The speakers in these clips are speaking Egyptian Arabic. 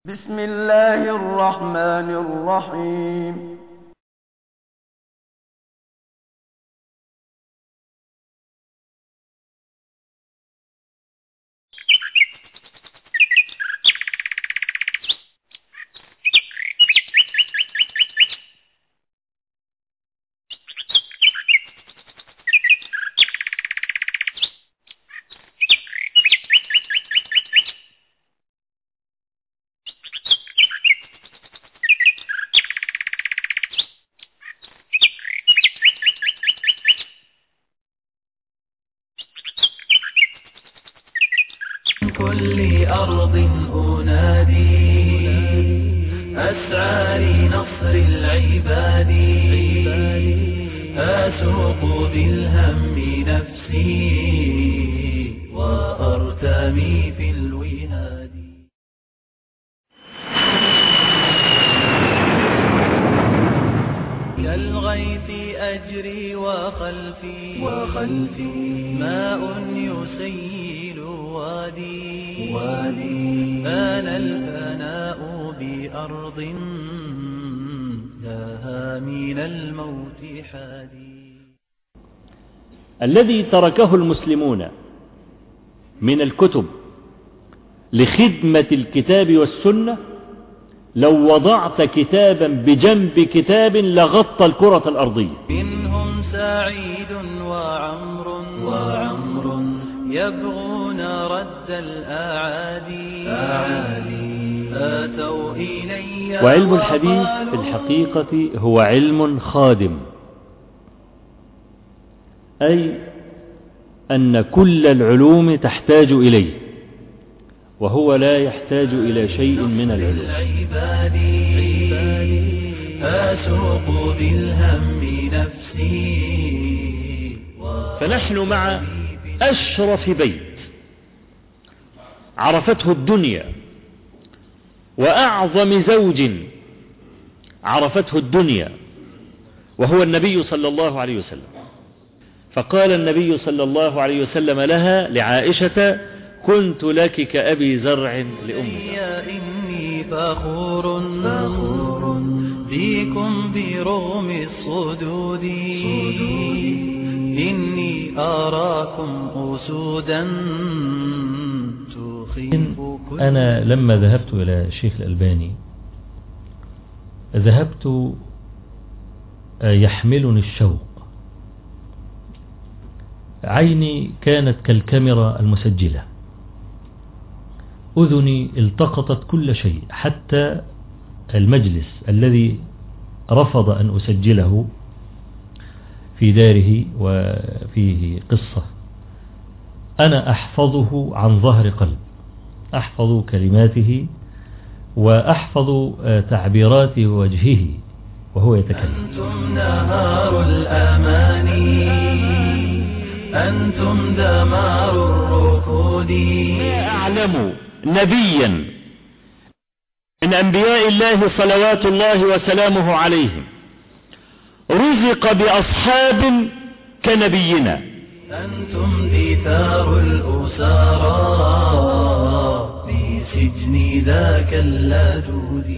بسم الله الرحمن الرحيم كل أرض أنادي أسعى لنصر العباد أسوق بالهم نفسي وأرتمي في الوهاد كالغيث أجري وخلفي وخلفي ماء يسيل وادي وادي أنا الفناء بأرض لها من الموت حادي الذي تركه المسلمون من الكتب لخدمة الكتاب والسنة لو وضعت كتابا بجنب كتاب لغطى الكرة الأرضية منهم سعيد وعمر وعمر يبغون رد الأعادي أعادي آتوا إلي وعلم الحديث في وقالوا الحقيقة هو علم خادم أي أن كل العلوم تحتاج إليه وهو لا يحتاج إلى شيء من العلوم العباد أسوق بالهم نفسي فنحن مع أشرف بيت عرفته الدنيا وأعظم زوج عرفته الدنيا وهو النبي صلى الله عليه وسلم فقال النبي صلى الله عليه وسلم لها لعائشة كنت لك كأبي زرع لأمك يا إني فخور فخور بكم برغم الصدود إني أراكم أسودا تخيف كل أنا لما ذهبت إلى الشيخ الألباني ذهبت يحملني الشوق عيني كانت كالكاميرا المسجلة أذني التقطت كل شيء حتى المجلس الذي رفض أن أسجله في داره وفيه قصة أنا أحفظه عن ظهر قلب أحفظ كلماته وأحفظ تعبيرات وجهه وهو يتكلم أنتم نهار الأماني أنتم دمار الركود أعلم نبيا من أنبياء الله صلوات الله وسلامه عليهم رزق بأصحاب كنبينا أنتم دثار الأسارى في سجن ذاك اللدود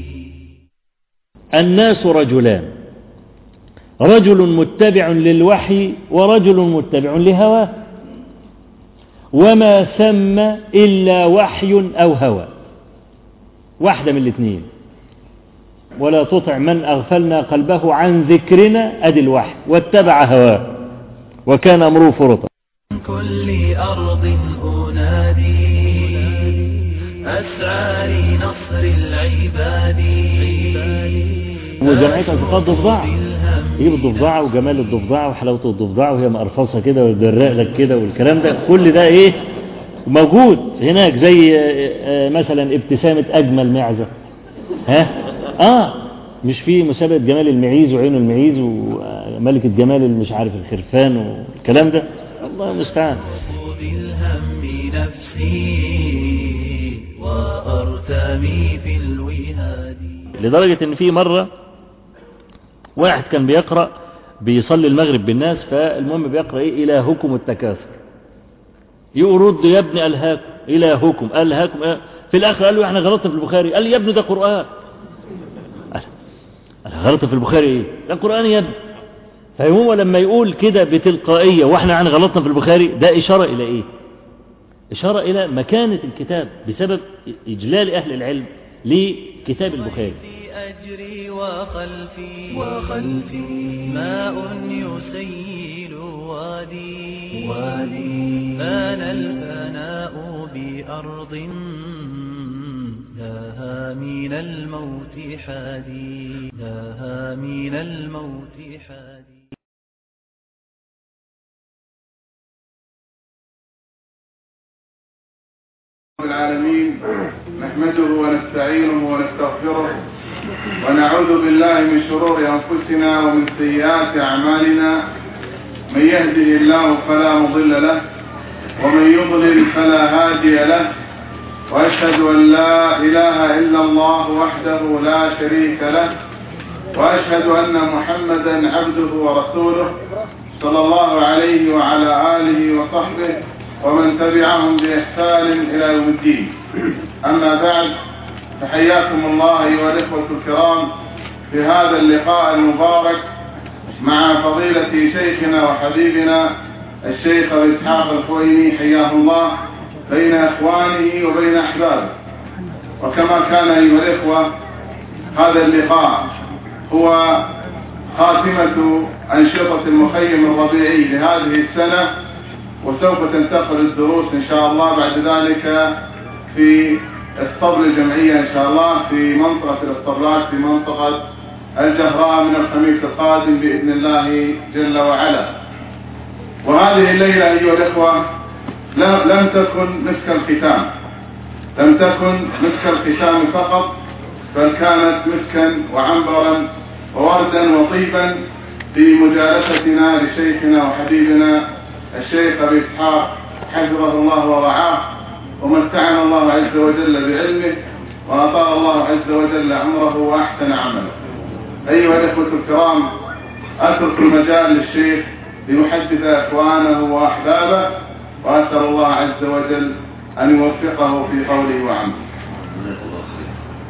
الناس رجلان رجل متبع للوحي ورجل متبع لهواه وما ثم إلا وحي أو هوى واحدة من الاثنين ولا تطع من أغفلنا قلبه عن ذكرنا أدي الوحي واتبع هواه وكان أمره فرطا من كل أرض أنادي أسعى لنصر العباد وجمعية أصدقاء الضفدعة يجيب الضفدعة وجمال الضفدعة وحلاوة الضفدعة وهي مقرفصة كده ويدرق لك كده والكلام ده كل ده ايه موجود هناك زي آه، آه، مثلا ابتسامة أجمل معزة ها اه مش في مسابقة جمال المعيز وعين المعيز وملكة جمال مش عارف الخرفان والكلام ده الله المستعان بالهم نفسي وأرتمي في الوهاد لدرجة ان في مرة واحد كان بيقرأ بيصلي المغرب بالناس فالمهم بيقرأ ايه إلهكم التكاثر يقول رد يا ابن ألهاكم إلهكم ألهاكم إيه؟ في الآخر قال له احنا غلطنا في البخاري قال لي يا ابني ده قرآن قال أنا غلطت في البخاري ايه ده قرآن يا ابني فهو لما يقول كده بتلقائية واحنا عن غلطنا في البخاري ده إشارة إلى إيه إشارة إلى مكانة الكتاب بسبب إجلال أهل العلم لكتاب البخاري أجري وخلفي وخلفي ماء يسيل وادي وادي بان الفناء بأرض لها من الموت حادي لها من الموت حادي رب العالمين نحمده ونستعينه ونستغفره ونعوذ بالله من شرور أنفسنا ومن سيئات أعمالنا من يهده الله فلا مضل له ومن يضلل فلا هادي له وأشهد أن لا إله إلا الله وحده لا شريك له وأشهد أن محمدا عبده ورسوله صلى الله عليه وعلى آله وصحبه ومن تبعهم بإحسان إلى يوم الدين أما بعد فحياكم الله أيها الإخوة الكرام في هذا اللقاء المبارك مع فضيلة شيخنا وحبيبنا الشيخ أبو إسحاق الخويني حياه الله بين إخوانه وبين أحبابه وكما كان أيها الإخوة هذا اللقاء هو خاتمة أنشطة المخيم الربيعي لهذه السنة وسوف تنتقل الدروس إن شاء الله بعد ذلك في اسطبل الجمعية إن شاء الله في منطقة الاسطبلات في منطقة الجهراء من الخميس القادم بإذن الله جل وعلا وهذه الليلة أيها الإخوة لم تكن مسك الختام لم تكن مسك الختام فقط بل كانت مسكا وعنبرا ووردا وطيبا في مجالستنا لشيخنا وحبيبنا الشيخ أبي إسحاق حفظه الله ورعاه ومتعنا الله عز وجل بعلمه وأطال الله عز وجل عمره وأحسن عمله أيها الإخوة الكرام أترك المجال للشيخ ليحدث إخوانه وأحبابه وأسأل الله عز وجل أن يوفقه في قوله وعمله جزاك الله خير.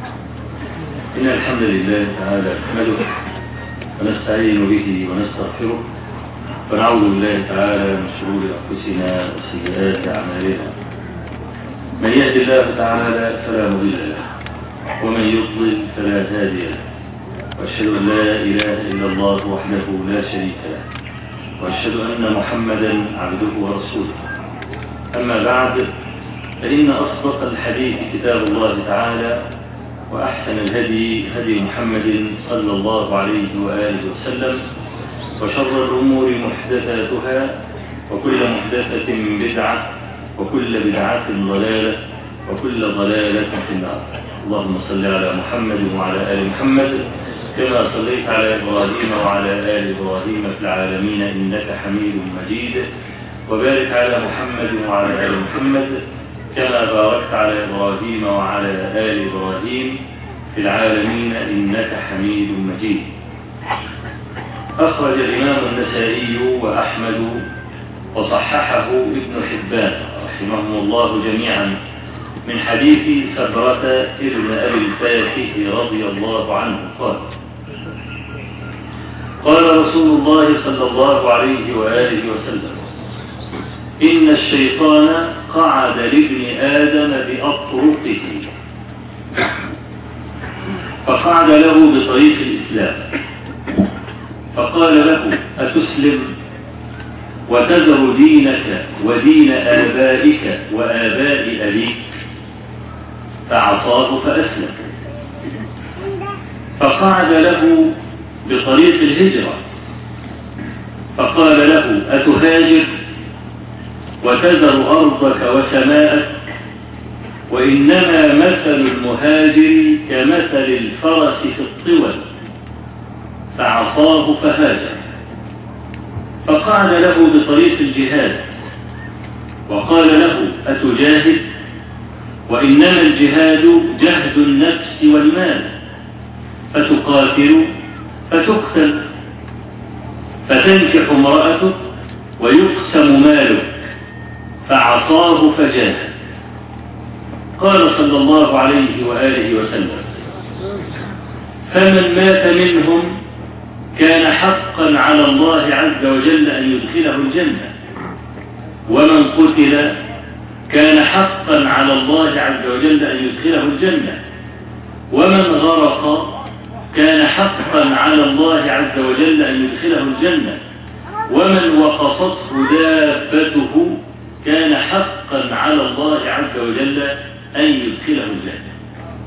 إن الحمد لله تعالى نحمده ونستعين به ونستغفره ونعوذ بالله تعالى من شرور أنفسنا وسيئات أعمالنا من يهد الله تعالى فلا مضل له ومن يضلل فلا هادي له وأشهد أن لا إله إلا الله وحده لا شريك له وأشهد أن محمدا عبده ورسوله أما بعد فإن أصدق الحديث كتاب الله تعالى وأحسن الهدي هدي محمد صلى الله عليه وآله وسلم وشر الأمور محدثاتها وكل محدثة بدعة وكل بدعة ضلالة وكل ضلالة في النار اللهم صل على محمد وعلى آل محمد كما صليت على إبراهيم وعلى آل إبراهيم في العالمين إنك حميد مجيد وبارك على محمد وعلى آل محمد كما باركت على إبراهيم وعلى آل إبراهيم في العالمين إنك حميد مجيد أخرج الإمام النسائي وأحمد وصححه ابن حبان رحمهم الله جميعا من حديث سبرة ابن أبي الفاتح رضي الله عنه قال قال رسول الله صلى الله عليه وآله وسلم إن الشيطان قعد لابن آدم بأطرقه فقعد له بطريق الإسلام فقال له أتسلم وتذر دينك ودين آبائك وآباء أبيك فعصاه فأسلم فقعد له بطريق الهجرة فقال له أتهاجر وتذر أرضك وسماءك وإنما مثل المهاجر كمثل الفرس في الطول فعصاه فهاجر فقعد له بطريق الجهاد وقال له أتجاهد وإنما الجهاد جهد النفس والمال فتقاتل فتقتل فتنكح امرأتك ويقسم مالك فعصاه فجاهد قال صلى الله عليه وآله وسلم فمن مات منهم كان حقا على الله عز وجل أن يدخله الجنة ومن قتل كان حقا على الله عز وجل أن يدخله الجنة ومن غرق كان حقا على الله عز وجل أن يدخله الجنة ومن وقصته دابته كان حقا على الله عز وجل أن يدخله الجنة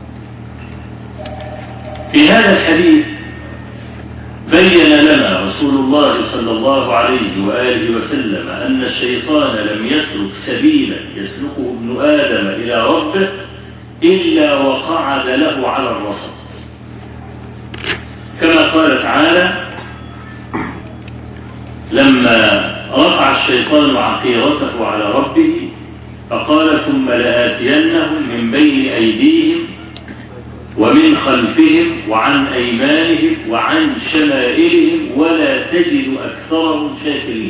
في هذا الحديث بين لنا رسول الله صلى الله عليه وآله وسلم أن الشيطان لم يسلك سبيلا يسلكه ابن آدم إلى ربه إلا وقعد له على الرصد كما قال تعالى لما رفع الشيطان عقيرته على ربه فقال ثم لآتينهم من بين أيديهم ومن خلفهم وعن أيمانهم وعن شمائلهم ولا تجد أكثرهم شاكرين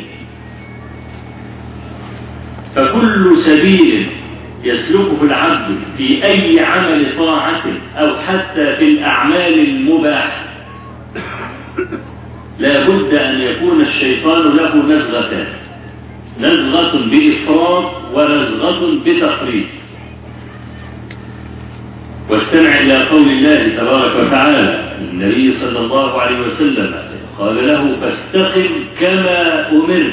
فكل سبيل يسلكه العبد في أي عمل طاعة أو حتى في الأعمال المباحة لا بد أن يكون الشيطان له نزغتان نزغة بإفراط ونزغة بتفريط واستمع إلى قول الله تبارك وتعالى النبي صلى الله عليه وسلم قال له فاستقم كما أمرت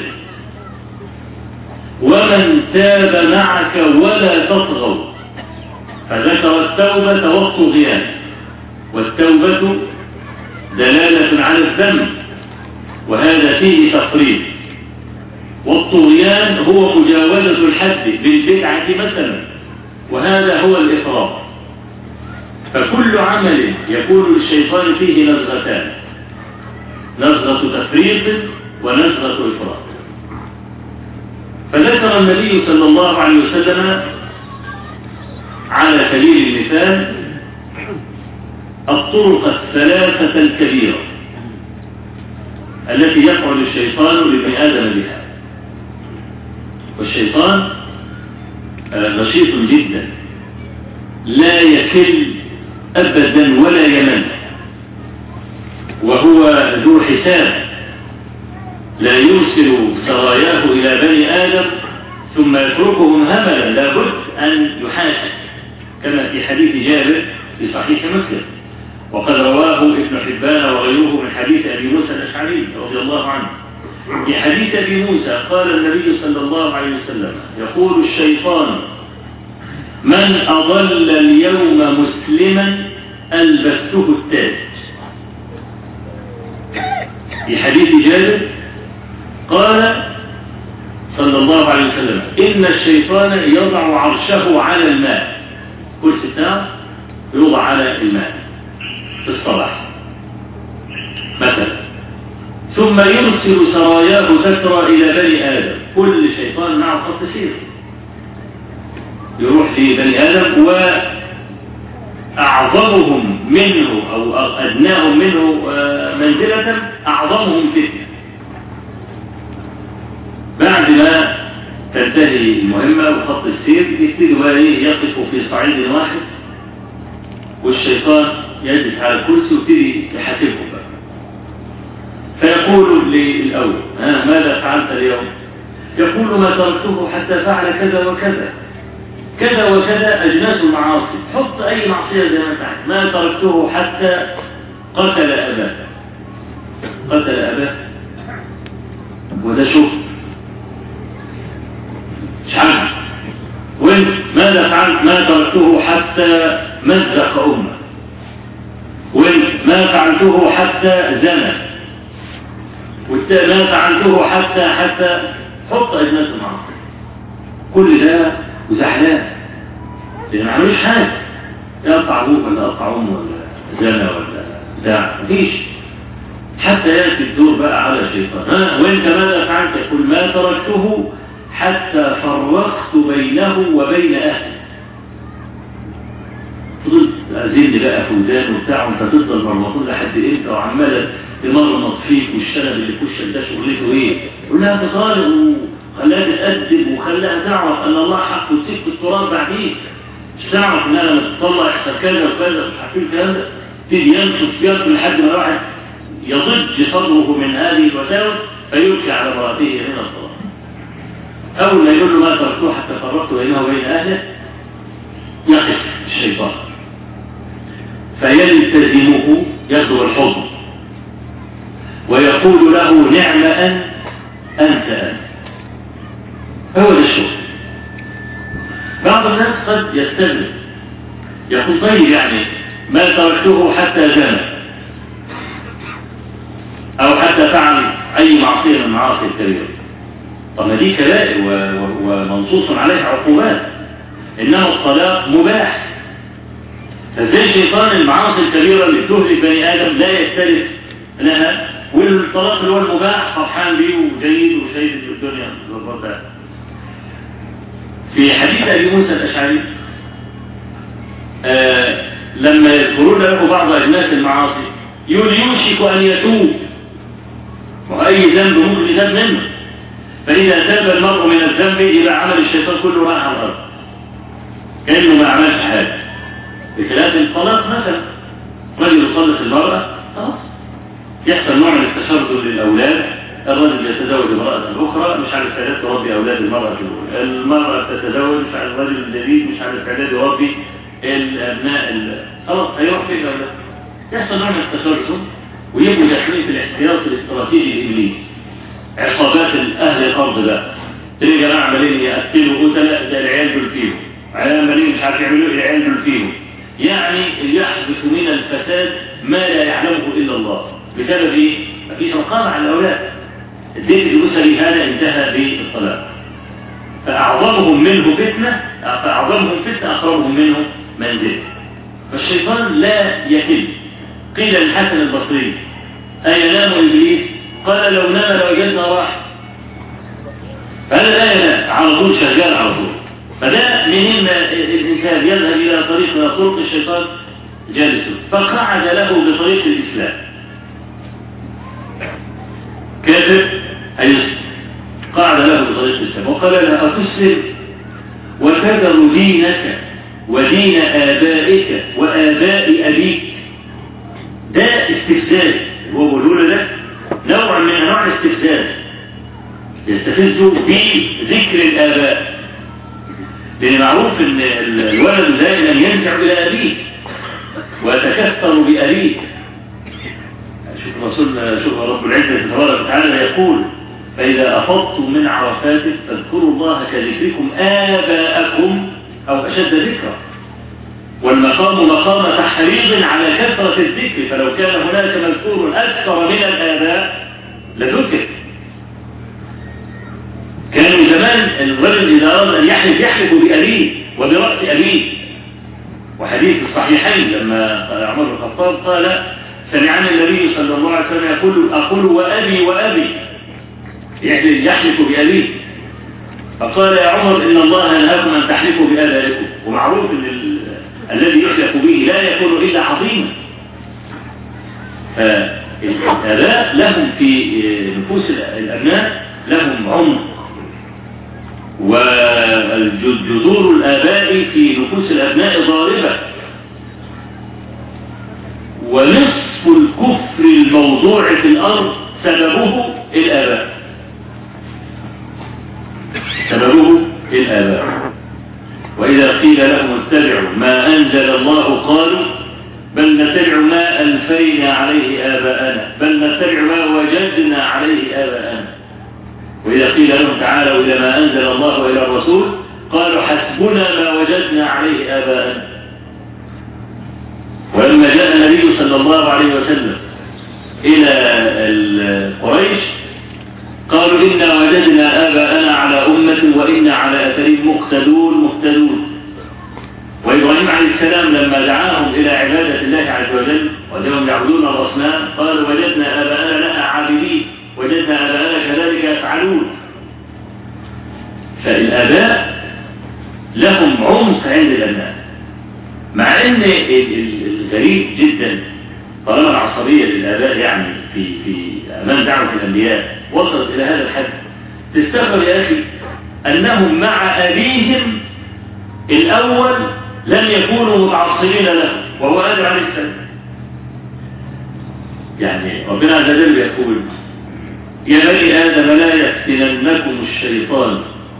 ومن تاب معك ولا تطغوا فذكر التوبة والطغيان والتوبة دلالة على الذنب وهذا فيه تفريط والطغيان هو مجاوزة الحد بالبدعة مثلا وهذا هو الإفراط فكل عمل يكون للشيطان فيه نزغتان نزغة تفريط ونزغة إفراط فذكر النبي صلى الله عليه وسلم على سبيل المثال الطرق الثلاثة الكبيرة التي يفعل الشيطان لابن آدم بها والشيطان نشيط جدا لا يكل أبدا ولا يمل وهو ذو حساب لا يرسل سراياه إلى بني آدم ثم يتركهم هملا لابد أن يحاسب كما في حديث جابر في صحيح مسلم وقد رواه ابن حبان وغيره من حديث أبي موسى الأشعري رضي الله عنه في حديث أبي موسى قال النبي صلى الله عليه وسلم يقول الشيطان من أضل اليوم مسلما ألبسته التاج في حديث جابر قال صلى الله عليه وسلم إن الشيطان يضع عرشه على الماء كرسي بتاعه يوضع على الماء في الصباح مثلا ثم يرسل سراياه تترى إلى بني آدم كل شيطان معه خط سير يروح لبني آدم وأعظمهم منه أو أدناهم منه منزلة أعظمهم فتنة بعد ما تنتهي المهمة وخط السير يبتدي بقى ايه يقف في صعيد واحد والشيطان يجلس على الكرسي ويبتدي يحاسبهم بقى فيقول للأول ها ماذا فعلت اليوم؟ يقول ما تركته حتى فعل كذا وكذا كذا وكذا أجناس المعاصي حط أي معصية زي ما أنت عايز ما تركته حتى قتل أباه قتل أباه وده شوف مش عارف وانت ماذا فعلت ما تركته حتى مزق امه وانت ما فعلته حتى زنى ما فعلته حتى حتى حط اجناس المعاصي كل ده وزعلان لان ما عملوش حاجه يقطع ابوه ولا قطع امه ولا زنى ولا بتاع مفيش حتى ياتي الدور بقى على الشيطان ها وانت ماذا فعلت يقول ما تركته حتى فرقت بينه وبين أهله فضلت أزين بقى فوزان وبتاع وانت تفضل مرمطون لحد امتى وعمالة تمرمط فيك والشنب اللي في وشك ده شغلته ايه؟ يقول لها تخالق وخلاها تتأدب وخلاها تعرف أن الله حق وتسيب التراب بعدين مش تعرف ان انا لما تطلع يحصل كذا وكذا مش عارفين الكلام ده تيجي ينصف يركب لحد ما واحد يضج صدره من هذه الوساوس فيبكي على امراته من الصلاه اول ما يقول له ما تركته حتى فرقت بينه وبين اهله يقف الشيطان فيلتزمه ياخذ الحضن ويقول له نعم أنت أنت أنت هو ده الشغل بعض الناس قد يستغرب يقول طيب يعني ما تركته حتى زنى أو حتى فعل أي معصية من المعاصي الكبيرة طب ما دي كبائر و- و- ومنصوص عليها عقوبات إنما الطلاق مباح فزي الشيطان المعاصي الكبيرة اللي تهلك بني آدم لا يختلف لها والطلاق اللي هو المباح فرحان بيه وجيد وشايف إن الدنيا ظبطها في حديث أبي موسى الأشعري آه لما يذكرون له بعض أجناس المعاصي يقول يوشك أن يتوب وأي ذنب ممكن يتاب منه فإذا تاب المرء من الذنب إلى عمل الشيطان كله راح على الأرض كأنه ما عملش حاجة بخلاف الطلاق مثلا رجل يطلق المرأة خلاص يحصل نوع من التشرد للأولاد الرجل يتزوج امرأة أخرى مش عارف إعداد تربي أولاد المرأة الأولى المرأة تتزوج مش عارف الرجل الجديد مش عارف إعداد يربي الأبناء ال- خلاص هيروح فين الأولاد يحصل نوع من التشرد ويبقوا داخلين في الاحتياط الاستراتيجي الإبليسي عصابات أهل الأرض بقى تلاقي جماعة عمالين يقتلوا قتلة ده العيال دول فيهم عمالين مش عارف يعملوا ايه العيال دول فيهم يعني يحدث من الفساد ما لا يعلمه إلا الله بسبب ايه؟ مفيش رقابة على الأولاد الدين الأسري هذا انتهى بالطلاق فأعظمهم منه فتنة فأعظمهم فتنة أقربهم منه منزل فالشيطان لا يكل قيل للحسن البصري أينام إبليس قال لو نام لوجدنا راحة فهذا لا ينام على طول شغال على طول فده منين ما الإنسان يذهب إلى طريق من طرق الشيطان جالس فقعد له بطريق الإسلام كافر هيسلم قعد له بطريق الإسلام وقال له أتسلم وتذر دينك ودين آبائك وآباء أبيك ده استفزاز هو بيقول ده نوع من أنواع الاستفزاز يستفزوا بذكر الآباء لأن معروف أن الولد دائما ينزع إلى أبيه ويتكثر بأبيه شوف رسولنا شوف رب العزة تبارك وتعالى يقول فإذا أفضتم من عرفات فاذكروا الله كذكركم آباءكم أو أشد ذكرا والمقام مقام تحريض على كثرة الذكر فلو كان هناك مذكور أكثر من الآباء لذكر كانوا زمان الرجل إذا أراد أن يحلف يحلف بأبيه وبرأس أبيه وحديث الصحيحين لما عمر بن الخطاب قال سمعنا النبي صلى الله عليه وسلم يقول أقول وأبي وأبي يحلف بأبيه فقال يا عمر إن الله نهاكم أن تحلفوا بآبائكم ومعروف أن ال... الذي يحلف به لا يكون إلا عظيما فالآباء لهم في نفوس الأبناء لهم عمق وجذور الآباء في نفوس الأبناء ضاربة ونصف الكفر الموضوع في الأرض سببه الآباء سببه الآباء وإذا قيل لهم اتبعوا ما أنزل الله قالوا بل نتبع ما ألفينا عليه آباءنا بل نتبع ما وجدنا عليه آباءنا وإذا قيل لهم تعالوا إلى ما أنزل الله وإلى الرسول قالوا حسبنا ما وجدنا عليه آباءنا ولما جاء النبي صلى الله عليه وسلم إلى قريش قالوا إنا وجدنا آباءنا على أمة وإنا على أثرهم مقتدون مهتدون وإبراهيم عليه السلام لما دعاهم إلى عبادة الله عز وجل وجدهم يعبدون الأصنام قالوا وجدنا آباءنا لها عابدين وجدنا آباءنا كذلك يفعلون فالآباء لهم عمق عند الأبناء مع أن الغريب جدا طالما العصبية للآباء يعني في في أمام دعوة الأنبياء وصلت إلى هذا الحد تستغرب يا أخي أنهم مع أبيهم الأول لم يكونوا متعصبين له وهو آدم عليه السلام يعني ربنا عز وجل يقول يا بني آدم لا يفتننكم الشيطان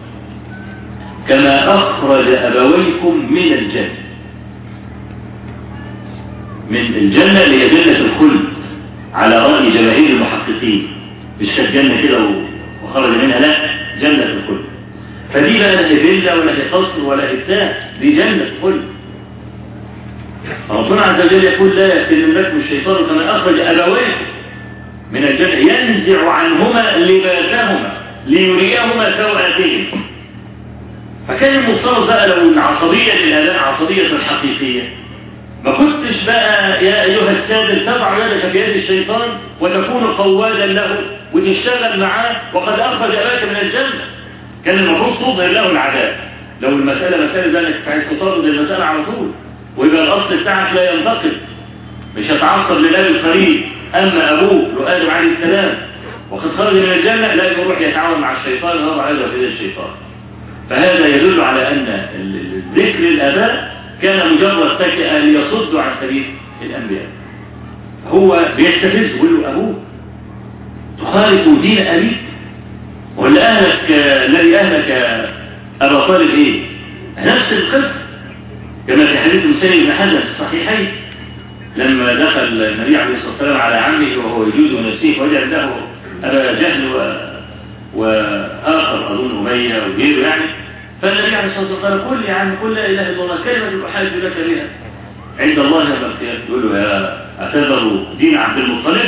كما أخرج أبويكم من الجنة من الجنة اللي هي جنة الخلد على رأي جماهير المحققين مش كانت جنة كده وخرج منها لا جنة الخلد فدي بقى لا هي فيلا ولا هي قصر ولا هي بتاع دي جنة الخلد ربنا عز وجل يقول لا يفتننكم الشيطان كما أخرج أبويكم من الجنة ينزع عنهما لباسهما ليريهما سوءاتهم فكان المفترض بقى لو العصبية للآلاء عصبية حقيقية ما كنتش بقى يا أيها السادس تضع يدك في يد الشيطان وتكون قوادا له وتشتغل معاه وقد أخرج أباك من الجنة كان المفروض تظهر له العذاب لو المسألة مسألة ذلك عايز تطرد المسألة على طول ويبقى الأصل بتاعك لا ينتقد مش هتعصب للأب القريب أما أبوه لآدم عليه السلام وقد خرج من الجنة لا يروح يتعاون مع الشيطان ويضع يده في يد الشيطان فهذا يدل على أن ذكر الآباء كان مجرد تكئة ليصد عن سبيل الأنبياء هو بيستفز يقول له أبوه تخالف دين أبيك ولا أهلك الذي أهلك أبا طالب إيه نفس القصة كما في حديث مسلم بن حزم في الصحيحين لما دخل النبي عليه الصلاة والسلام على عمه وهو يجوز نفسه وجد له أبا جهل و... وآخر أظن أمية وغيره يعني فالنبي عليه الصلاة والسلام قال قل يا عم قل لا إله إلا الله كلمة أحاج لك بها عند الله يوم القيامة يقول له يا أتذر دين عبد المطلب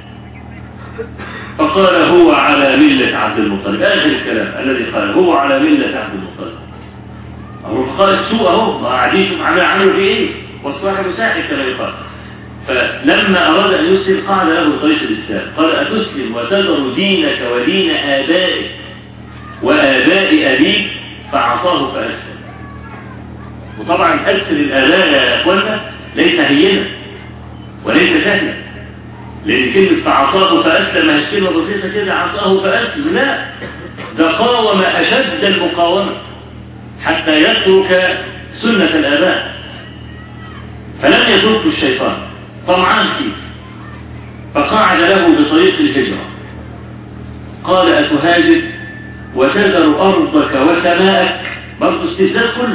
فقال هو على ملة عبد المطلب آخر الكلام الذي قال هو على ملة عبد المطلب أهو قال السوء أهو قاعدين شوف عمل عملوا في إيه والصاحب ساحب كما يقال فلما أراد أن يسلم قال له طريق الإسلام قال أتسلم وتذر دينك ودين آبائك وآباء أبيك فعصاه فأسلم وطبعا أسل الآباء يا أخوانا ليس هينا وليس سهلا لأن كلمة فعصاه فأسلم هي كلمة بسيطة كده عصاه فأسلم لا ده قاوم أشد المقاومة حتى يترك سنة الآباء فلم يترك الشيطان طمعان فيه فقعد له بطريق الهجرة قال أتهاجر وتذر أرضك وسماءك برضو استثناء كله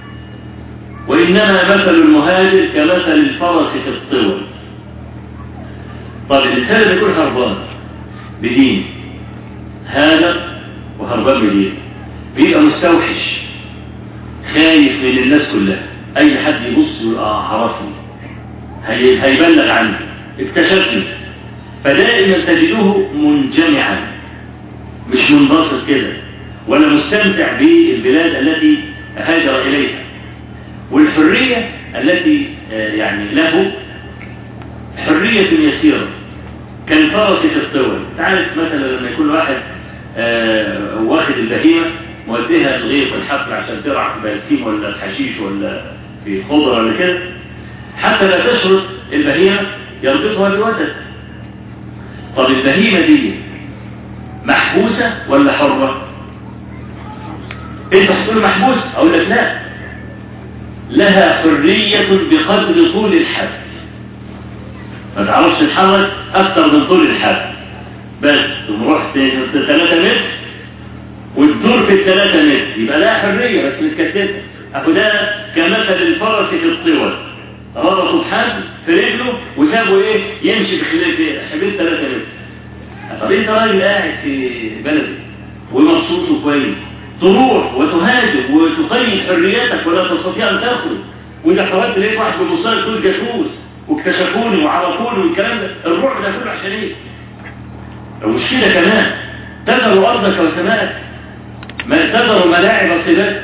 وإنما مثل المهاجر كمثل الفرس في الطول طب الإنسان يكون هربان بدين هذا وهربان بدين بيبقى مستوحش خايف من الناس كلها أي حد يبص يقول آه عرفني هي... هيبلغ عني اكتشفني فدائما تجده منجمعا مش منبسط كده ولا مستمتع بالبلاد التي هاجر إليها والحرية التي يعني له حرية يسيرة كالفرس في الطول تعرف مثلا لما يكون واحد واخد البهيمة موديها الغيط الحفل عشان ترعى في بلسيم ولا في حشيش ولا في خضرة ولا كده حتى لا تشرط البهيمة يربطها بوتد طب البهيمة دي محبوسة ولا حرة انت هتقول محبوس اقول لك لا لها حرية بقدر طول الحبل ما تعرفش تتحرك اكتر من طول الحبل بس تروح 3 متر وتدور في الثلاثة متر يبقى لها حرية بس متكتفة اخو ده كمثل الفرس في الطول ربطوا بحبل في رجله وسابوا ايه يمشي بخلال حبل 3 متر طب انت راجل قاعد في بلدك ومبسوط وكويس تروح وتهاجر وتقيد حريتك ولا تستطيع ان تخرج واذا حاولت لقيت واحد بمصاري تقول جاسوس واكتشفوني وعرفوني والكلام ده الروح ده كله عشان ايه؟ مش كده كمان تذر ارضك وسماءك ما تذر ملاعب صباتك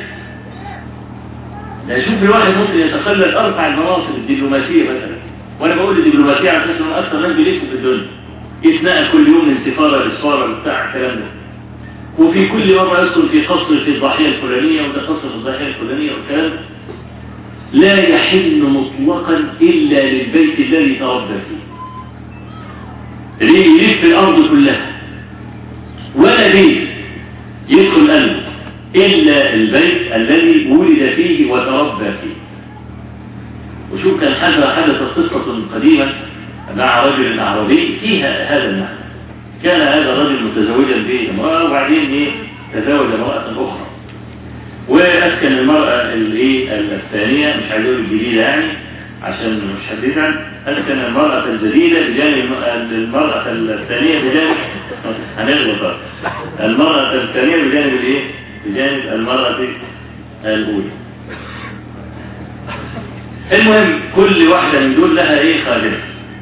لا شوف الواحد ممكن يتخلى ارفع المناصب الدبلوماسيه مثلا وانا بقول الدبلوماسيه على اساس ان اكثر ناس بيلفوا في الدنيا يتنقل كل يوم من سفاره لسفاره بتاع الكلام ده وفي كل مرة يسكن في قصر في الضاحية الفلانية وده قصر في الضاحية الفلانية والكلام لا يحل مطلقا إلا للبيت الذي تربى فيه ليه يلف الأرض كلها ولا بيت يدخل قلبه إلا البيت الذي ولد فيه وتربى فيه وشوف كان حدث حدثت قصة قديما مع رجل أعرابي فيها هذا المعنى كان هذا الرجل متزوجا بامرأة وبعدين إيه تزوج امرأة أخرى وأسكن المرأة الإيه الثانية مش عايز أقول الجديدة يعني عشان مش حد يزعل أسكن المرأة الجديدة بجانب المرأة الثانية بجانب هنغلط المرأة الثانية بجانب الإيه؟ بجانب المرأة الأولى المهم كل واحدة من دول لها إيه خادمة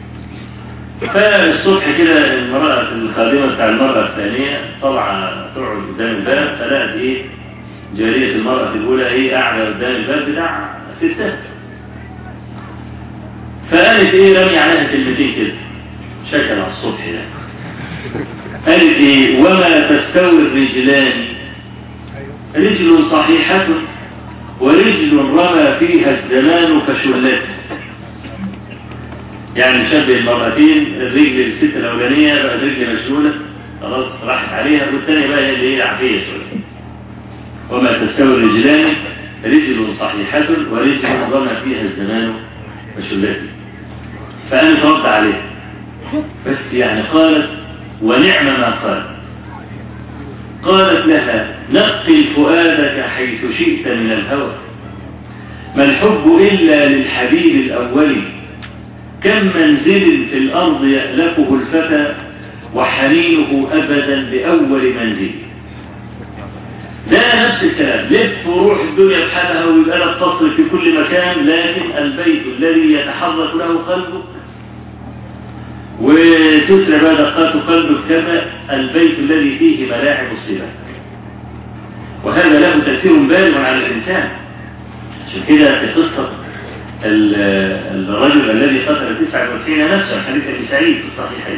فالصبح كده المرأة الخادمة بتاع المرأة الثانية طبعا تقعد قدام الباب فلقت إيه جارية المرأة الأولى إيه قاعدة قدام الباب بتاع ستات فقالت إيه رمي عليها كلمتين كده شكل على الصبح ده قالت إيه وما تستوي الرجلان رجل صحيحة ورجل رمى فيها الزمان كشلته يعني نشبه المرأتين الرجل الست الأولانية بقى رجل مشلولة خلاص راحت عليها والثانية بقى هي اللي هي عافية شوية وما تستوي الرجلان رجل صحيحة ورجل رمى فيها الزمان كشلته فأنا ترد عليه بس يعني قالت ونعم ما قال قالت لها نقل فؤادك حيث شئت من الهوى ما الحب إلا للحبيب الأول كم منزل في الأرض يألفه الفتى وحنينه أبدا بأول منزل ده نفس الكلام لف وروح الدنيا بحالها ويبقى لك تصل في كل مكان لكن البيت الذي يتحرك له قلبك وتسرع بقى دقات قلبك كما البيت الذي فيه ملاعب الصبا وهذا له تأثير بالغ على الإنسان عشان كده في قصة الرجل الذي قتل 99 نفسا حديث أبي سعيد في الصحيحين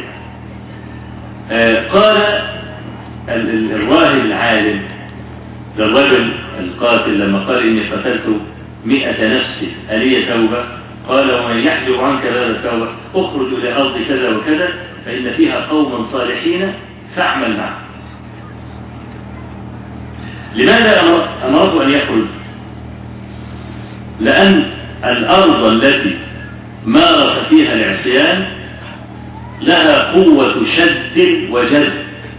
قال الراهب العالم للرجل القاتل لما قال إني قتلت مئة نفس ألي توبة قال ومن يحجب عنك هذا التوبة اخرج إلى أرض كذا وكذا فإن فيها قوما صالحين فاعمل معهم لماذا أمرته أن يخرج لأن الأرض التي مارس فيها العصيان لها قوة شد وجذب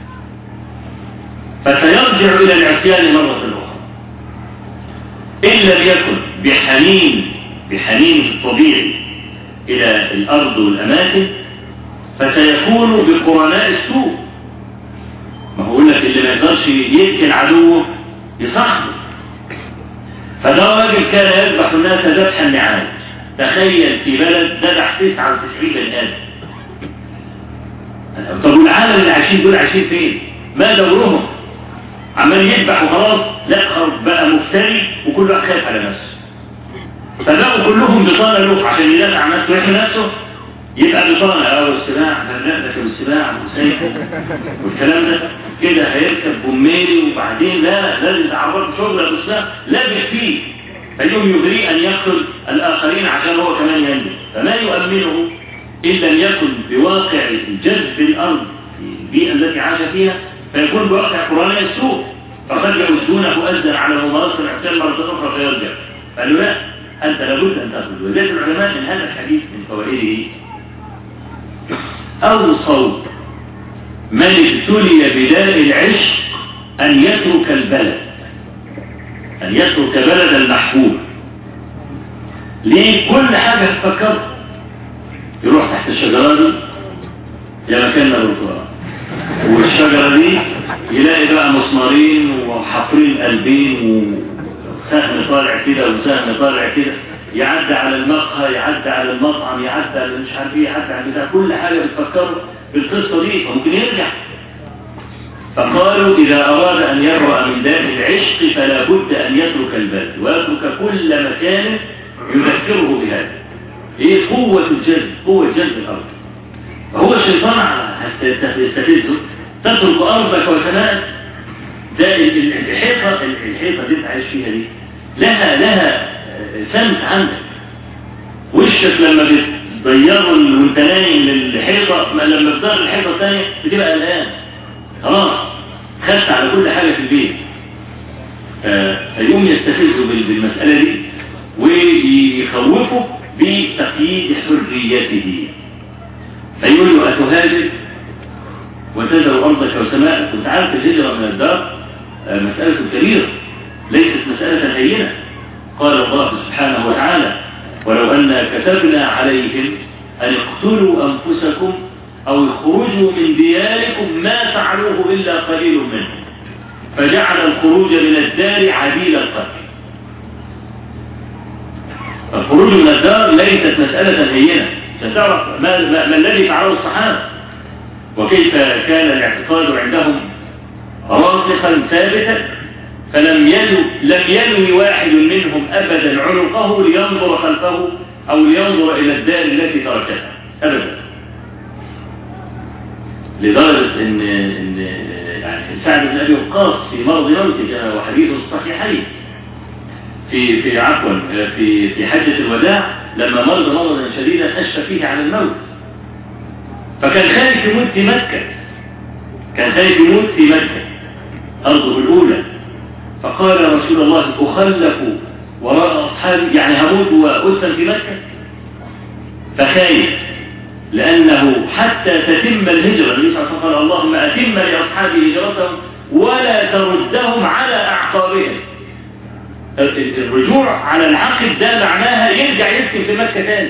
فسيرجع إلى العصيان مرة أخرى إن لم يكن بحنين بحنين الطبيعي إلى الأرض والأماكن فسيكون بقرناء السوء ما هو لك اللي ما يقدرش يقتل عدوه يصاحبه فده راجل كان يذبح الناس ذبح النعاج تخيل في بلد ذبح 99 بني ادم طب والعالم اللي عايشين دول عايشين فين؟ ما دورهم؟ عمال يذبح وخلاص لا بقى مفتري وكل واحد خايف على نفسه فبقوا كلهم بطانة له عشان يدافع عن نفسه ويحمي نفسه يبقى بطانة اه والسباع لا ده كان السباع والسيف والكلام ده كده هيركب بميري وبعدين لا لازم تعرض شغل ابو السباع لابس فيه فيوم يغري ان يقتل الاخرين عشان هو كمان ينجو فما يؤمنه ان لم يكن بواقع جذب الارض في البيئه التي عاش فيها فيكون بواقع قرآن السوء فقد يعدونه أزا على ممارسة الاعتال مرة أخرى فيرجع قالوا لا أنت لابد أن تأخذ وذلك العلماء من هذا الحديث من فوائده أوصوا من ابتلي بداء العشق أن يترك البلد أن يترك بلد المحبوب ليه كل حاجة تفكر يروح تحت الشجرة دي يا مكاننا بالقرآن والشجرة دي يلاقي بقى مسمارين وحفرين قلبين وسهم طالع كده وسهم طالع كده يعدي على المقهى يعدي على المطعم يعدي على مش عارف ايه يعدي على بتاع كل حاجة بتفكره بالقصة دي فممكن يرجع فقالوا إذا أراد أن يبرأ من داء العشق فلا بد أن يترك البلد ويترك كل مكان يذكره بهذا إيه قوة الجذب قوة جذب الأرض فهو الشيطان يستفزه تترك أرضك وسماءك ده الحيطة الحيطة اللي انت عايش فيها دي لها لها سمت عندك وشك لما بتضيره وانت نايم للحيطة لما بتضير الحيطة الثانية بتبقى قلقان خلاص خدت على كل حاجة في البيت فيقوم يستفزه بالمسألة دي ويخوفه بتقييد حريته فيقول له أتهاجر وتذر أرضك وسماءك وانت عارف الهجرة من الدار آه، مسألة كبيرة ليست مسألة هينة قال الله سبحانه وتعالى ولو أن كتبنا عليهم أن اقتلوا أنفسكم أو اخرجوا من دياركم ما فعلوه إلا قليل منهم فجعل الخروج من الدار عديل القتل الخروج من الدار ليست مسألة هينة ستعرف ما, ما, ما الذي فعله الصحابة وكيف كان الاعتقاد عندهم راسخا ثابتا فلم يلو لم يلوي واحد منهم ابدا عنقه لينظر خلفه او لينظر الى الدار التي تركتها ابدا لدرجه ان ان يعني سعد بن ابي وقاص في مرض موته كما هو حديث الصحيحين في في عفوا في في حجه الوداع لما مرض مرضا شديدا اشفى فيه على الموت فكان خايف يموت في مكه كان خايف يموت في مكه ارضه الاولى فقال يا رسول الله اخلف وراء اصحابي يعني هموت واسلم في مكه فخايف لأنه حتى تتم الهجرة النبي صلى الله عليه وسلم قال اللهم أتم لأصحابي هجرتهم ولا تردهم على أعقابهم الرجوع على العقد ده معناها يرجع يسكن في مكة تاني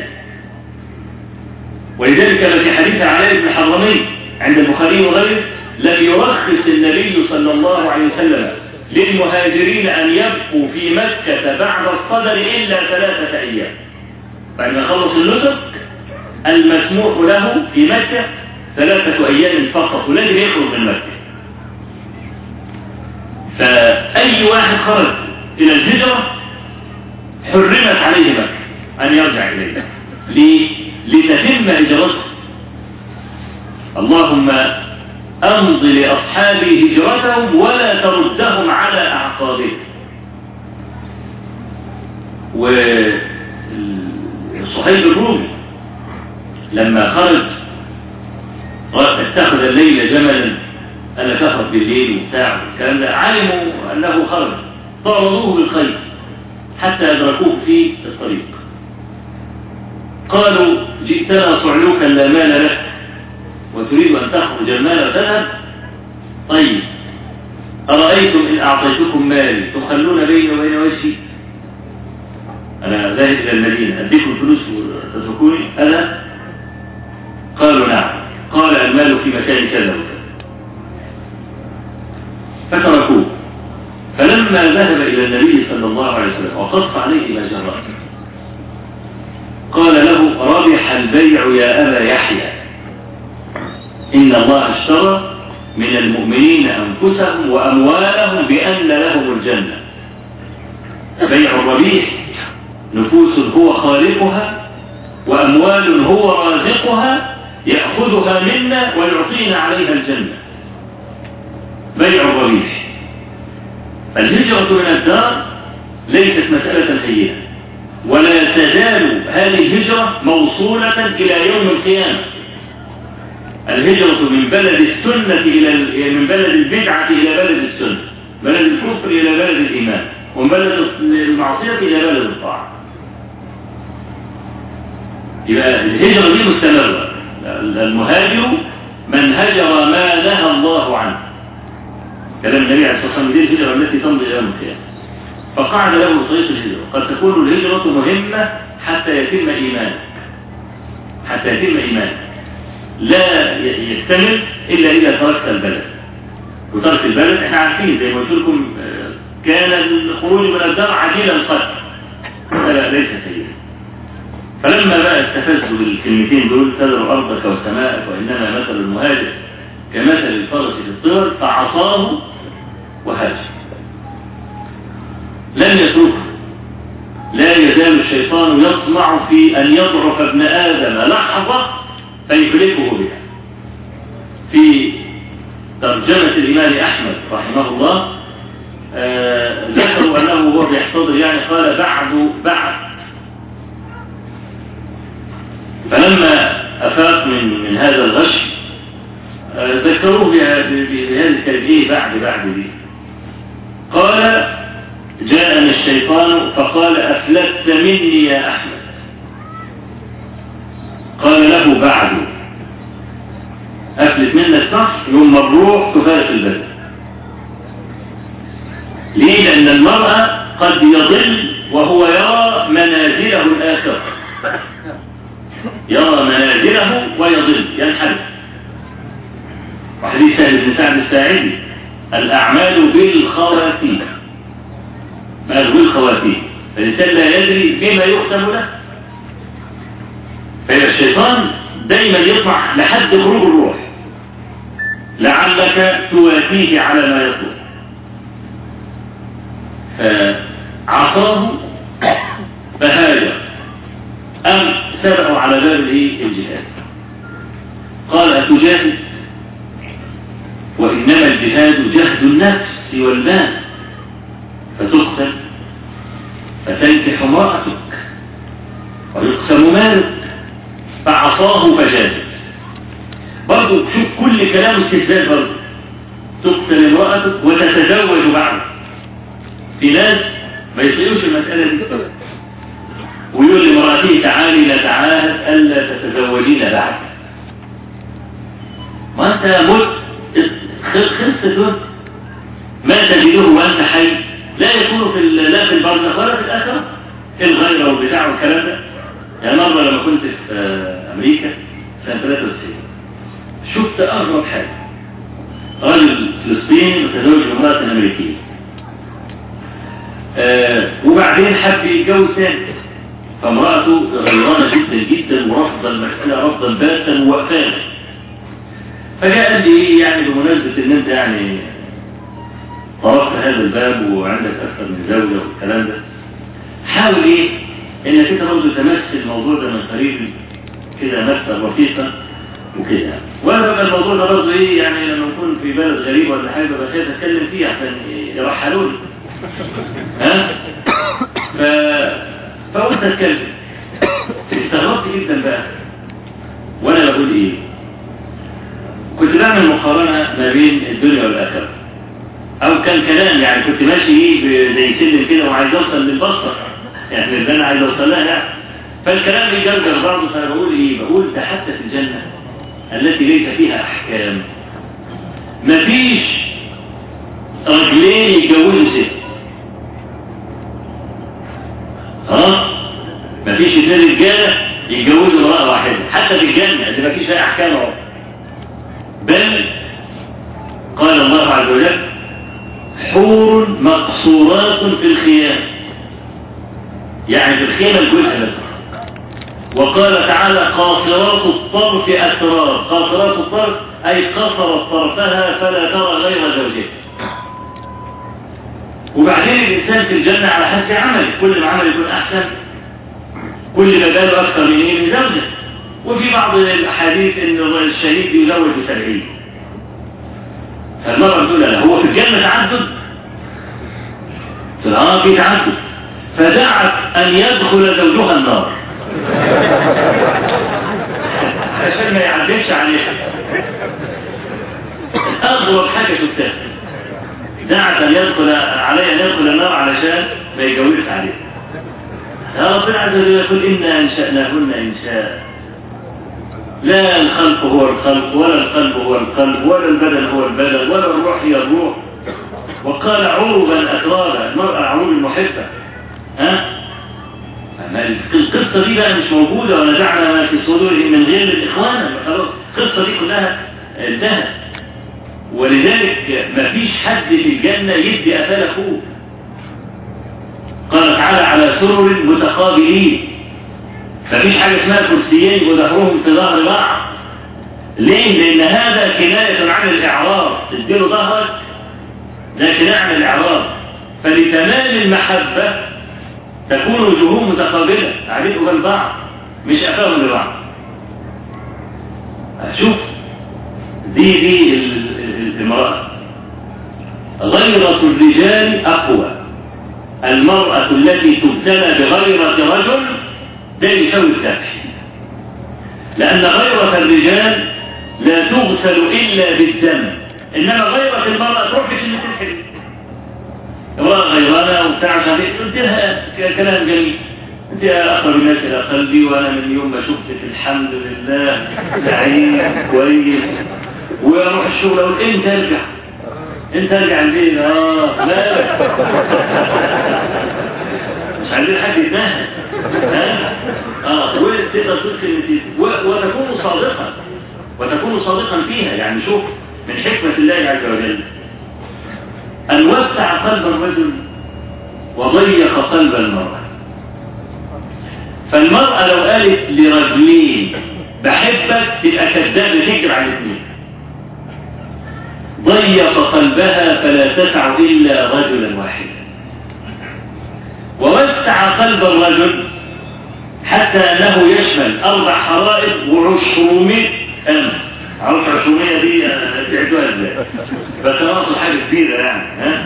ولذلك في حديث علاء بن حرمين عند البخاري وغيره لم يرخص النبي صلى الله عليه وسلم للمهاجرين أن يبقوا في مكة بعد الصدر إلا ثلاثة أيام بعد ما خلص النسك المسموح له في مكة ثلاثة أيام فقط ولازم يخرج من مكة فأي واحد خرج إلى الهجرة حرمت عليه مكة أن يرجع إليها ليه؟ لتتم هجرته اللهم أمض لأصحابي هجرتهم ولا تردهم على أعقابهم وصحيح الرومي لما خرج اتخذ الليل جملا أنا تخرج بالليل وبتاع الكلام ده علموا أنه خرج طاردوه بالخير حتى أدركوه في الطريق قالوا جئتنا صعلوكا لا مال لك وتريد أن تخرج المال وتذهب طيب أرأيتم إن أعطيتكم مالي تخلون بيني وبين وجهي أنا ذاهب إلى المدينة أديكم فلوس وتتركوني ألا قالوا نعم قال المال في مكان كذا وكذا فتركوه فلما ذهب إلى النبي صلى الله عليه وسلم وقص عليه ما جرى قال له ربح البيع يا أبا يحيى إن الله اشترى من المؤمنين أنفسهم وأموالهم بأن لهم الجنة بيع الربيح نفوس هو خالقها وأموال هو رازقها يأخذها منا ويعطينا عليها الجنة بيع الربيح الهجرة من الدار ليست مسألة هينة ولا تزال هذه الهجرة موصولة إلى يوم القيامة الهجرة من بلد السنة إلى من بلد البدعة إلى بلد السنة بلد الكفر إلى بلد الإيمان ومن بلد المعصية إلى بلد الطاعة يبقى الهجرة دي مستمرة المهاجر من هجر ما نهى الله عنه كلام النبي عليه الصلاة والسلام دي الهجرة التي تمضي إلى يوم القيامة فقعد له طريق الهجرة قد تكون الهجرة مهمة حتى يتم إيمانك حتى يتم إيمانك لا يكتمل إلا إذا تركت البلد وترك البلد احنا عارفين زي ما قلت لكم كان الخروج من الدار عجيل القتل لا ليس سيئا فلما بقى استفزوا بالكلمتين دول تذر أرضك وسماءك وإنما مثل المهاجر كمثل الفرس في الطير فعصاه وهاجر لم يتركه لا يزال الشيطان يطمع في أن يضعف ابن آدم لحظة فيهلكه بها في ترجمة الإمام أحمد رحمه الله آه ذكروا أنه هو بيحتضر يعني قال بعد بعد فلما أفاق من من هذا الغش آه ذكروه بهذه الكلمة بعد بعد دي قال جاءني الشيطان فقال أفلت مني يا أحمد قفلت منك صح يوم ما الروح تفارق البدن ليه لأن المرأة قد يضل وهو يرى منازله الآخرة يرى منازله ويضل ينحرف وحديث سهل بن سعد الساعدي الأعمال بالخواتيم ما بالخواتيم فالإنسان لا يدري بما يختم له فإذا الشيطان دايما يطمع لحد خروج الروح لعلك تواتيه على ما يطلب فعصاه فهاجر أم سبقوا على باب الجهاد قال أتجاهد وإنما الجهاد جهد النفس والمال فتقتل فتنكح امرأتك ويقسم مالك فعصاه فجاهد برضو شوف كل كلام استهزاء برضو تقتل امرأتك وتتزوج بعدك في ناس ما يطيقوش المسألة دي ويقول لمرأته تعالي نتعاهد ألا تتزوجين بعد ما أنت مت خلصت مت ما تجده وأنت حي لا يكون في لا في البرزخ ولا في الآخرة في الغيرة والبتاع والكلام ده يعني مرة لما كنت في أمريكا سنة 93 شفت أغرب حاجة رجل فلسطيني متزوج بامرأة أمريكية آه وبعدين حب يتجوز ثاني فامرأته غيرانة جدا جدا ورفض المسألة رفضا باتا ووقفانا فجاء قال لي ايه يعني بمناسبة ان انت يعني طرقت هذا الباب وعندك اكثر من زوجة والكلام ده حاول ايه انك انت برضه تمثل الموضوع ده من قريب كده نفسه رفيقا وكده وانا بقى الموضوع ده برضه ايه يعني لما نكون في بلد غريب ولا حاجه ببقى خايف اتكلم فيه عشان يرحلوني ها ف فقلت اتكلم استغربت جدا بقى وانا بقول ايه كنت بعمل مقارنه ما بين الدنيا والاخره او كان كلام يعني كنت ماشي ايه زي سلم كده وعايز اوصل للبسطه يعني اللي انا عايز اوصل لها يعني فالكلام يجرجر برضه فانا بقول ايه بقول ده حتى في الجنه التي ليس فيها احكام مفيش رجلين يتجوزوا ست خلاص مفيش اثنين رجاله يتجوزوا امراه واحده حتى في الجنه اللي مفيش فيها احكام اهو بل قال الله عز وجل حور مقصورات في الخيام يعني في الخيمه الجزء بس وقال تعالى قاصرات الطرف أسرار قاصرات الطرف أي قصرت طرفها فلا ترى غير زوجها وبعدين الإنسان في الجنة على حسب عمله كل ما عمل يكون أحسن كل ما باله أكثر من إيه من زوجة وفي بعض الأحاديث إن الشهيد يزوج بسبعين فالمرة تقول لا هو في الجنة تعدد في الآن في تعدد فدعت أن يدخل زوجها النار عشان ما يعذبش عليها أغرب حاجة شفتها دعت أن يدخل عليه أن يدخل النار علشان ما يجوزش عليه يا ربنا عز وجل يقول إنا أنشأناهن إنشاء لا الخلق هو الخلق ولا القلب هو القلب ولا البدن هو البدن ولا الروح هي الروح وقال عربا أترابا المرأة عروب المحبة ها القصة دي بقى مش موجودة ونزعنا ما في صدورهم من غير الإخوان خلاص القصة دي كلها انتهت ولذلك ما فيش حد في الجنة يدي أثال أخوه قال تعالى على سرر متقابلين مفيش حاجة اسمها كرسيين وظهرهم في ظهر بعض ليه؟ لأن هذا كناية عن الإعراض تديله ظهرك ده كناية عن الإعراض فلتمام المحبة تكون وجوههم متقابلة قاعدين قبال بعض مش أفاهم لبعض شوف دي دي المرأة غيرة الرجال أقوى المرأة التي تبتلى بغيرة رجل ده يساوي الذبح لأن غيرة الرجال لا تغسل إلا بالدم إنما غيرة المرأة تروح في سنة الحلم امرأة غيرانة وبتاع مش عارف قلت لها كلام جميل انت يا اقرب الناس الى قلبي وانا من يوم ما شفتك الحمد لله سعيد كويس واروح الشغل اقول انت ارجع انت ارجع البيت اه لا مش عايزين حد يتنهى ها؟ اه وتقدر تقول كلمتين و- وتكون صادقا وتكون صادقا فيها يعني شوف من حكمة الله عز وجل أن وسع قلب الرجل وضيق قلب المرأة فالمرأة لو قالت لرجلين بحبك تبقى كذابة تجري على الاثنين ضيق قلبها فلا تسع إلا رجلا واحدا ووسع قلب الرجل حتى أنه يشمل أربع حرائق وعشرمية أم عارف عشرمية دي آه، تعدوها ازاي فتناقض حاجة كبيرة يعني ها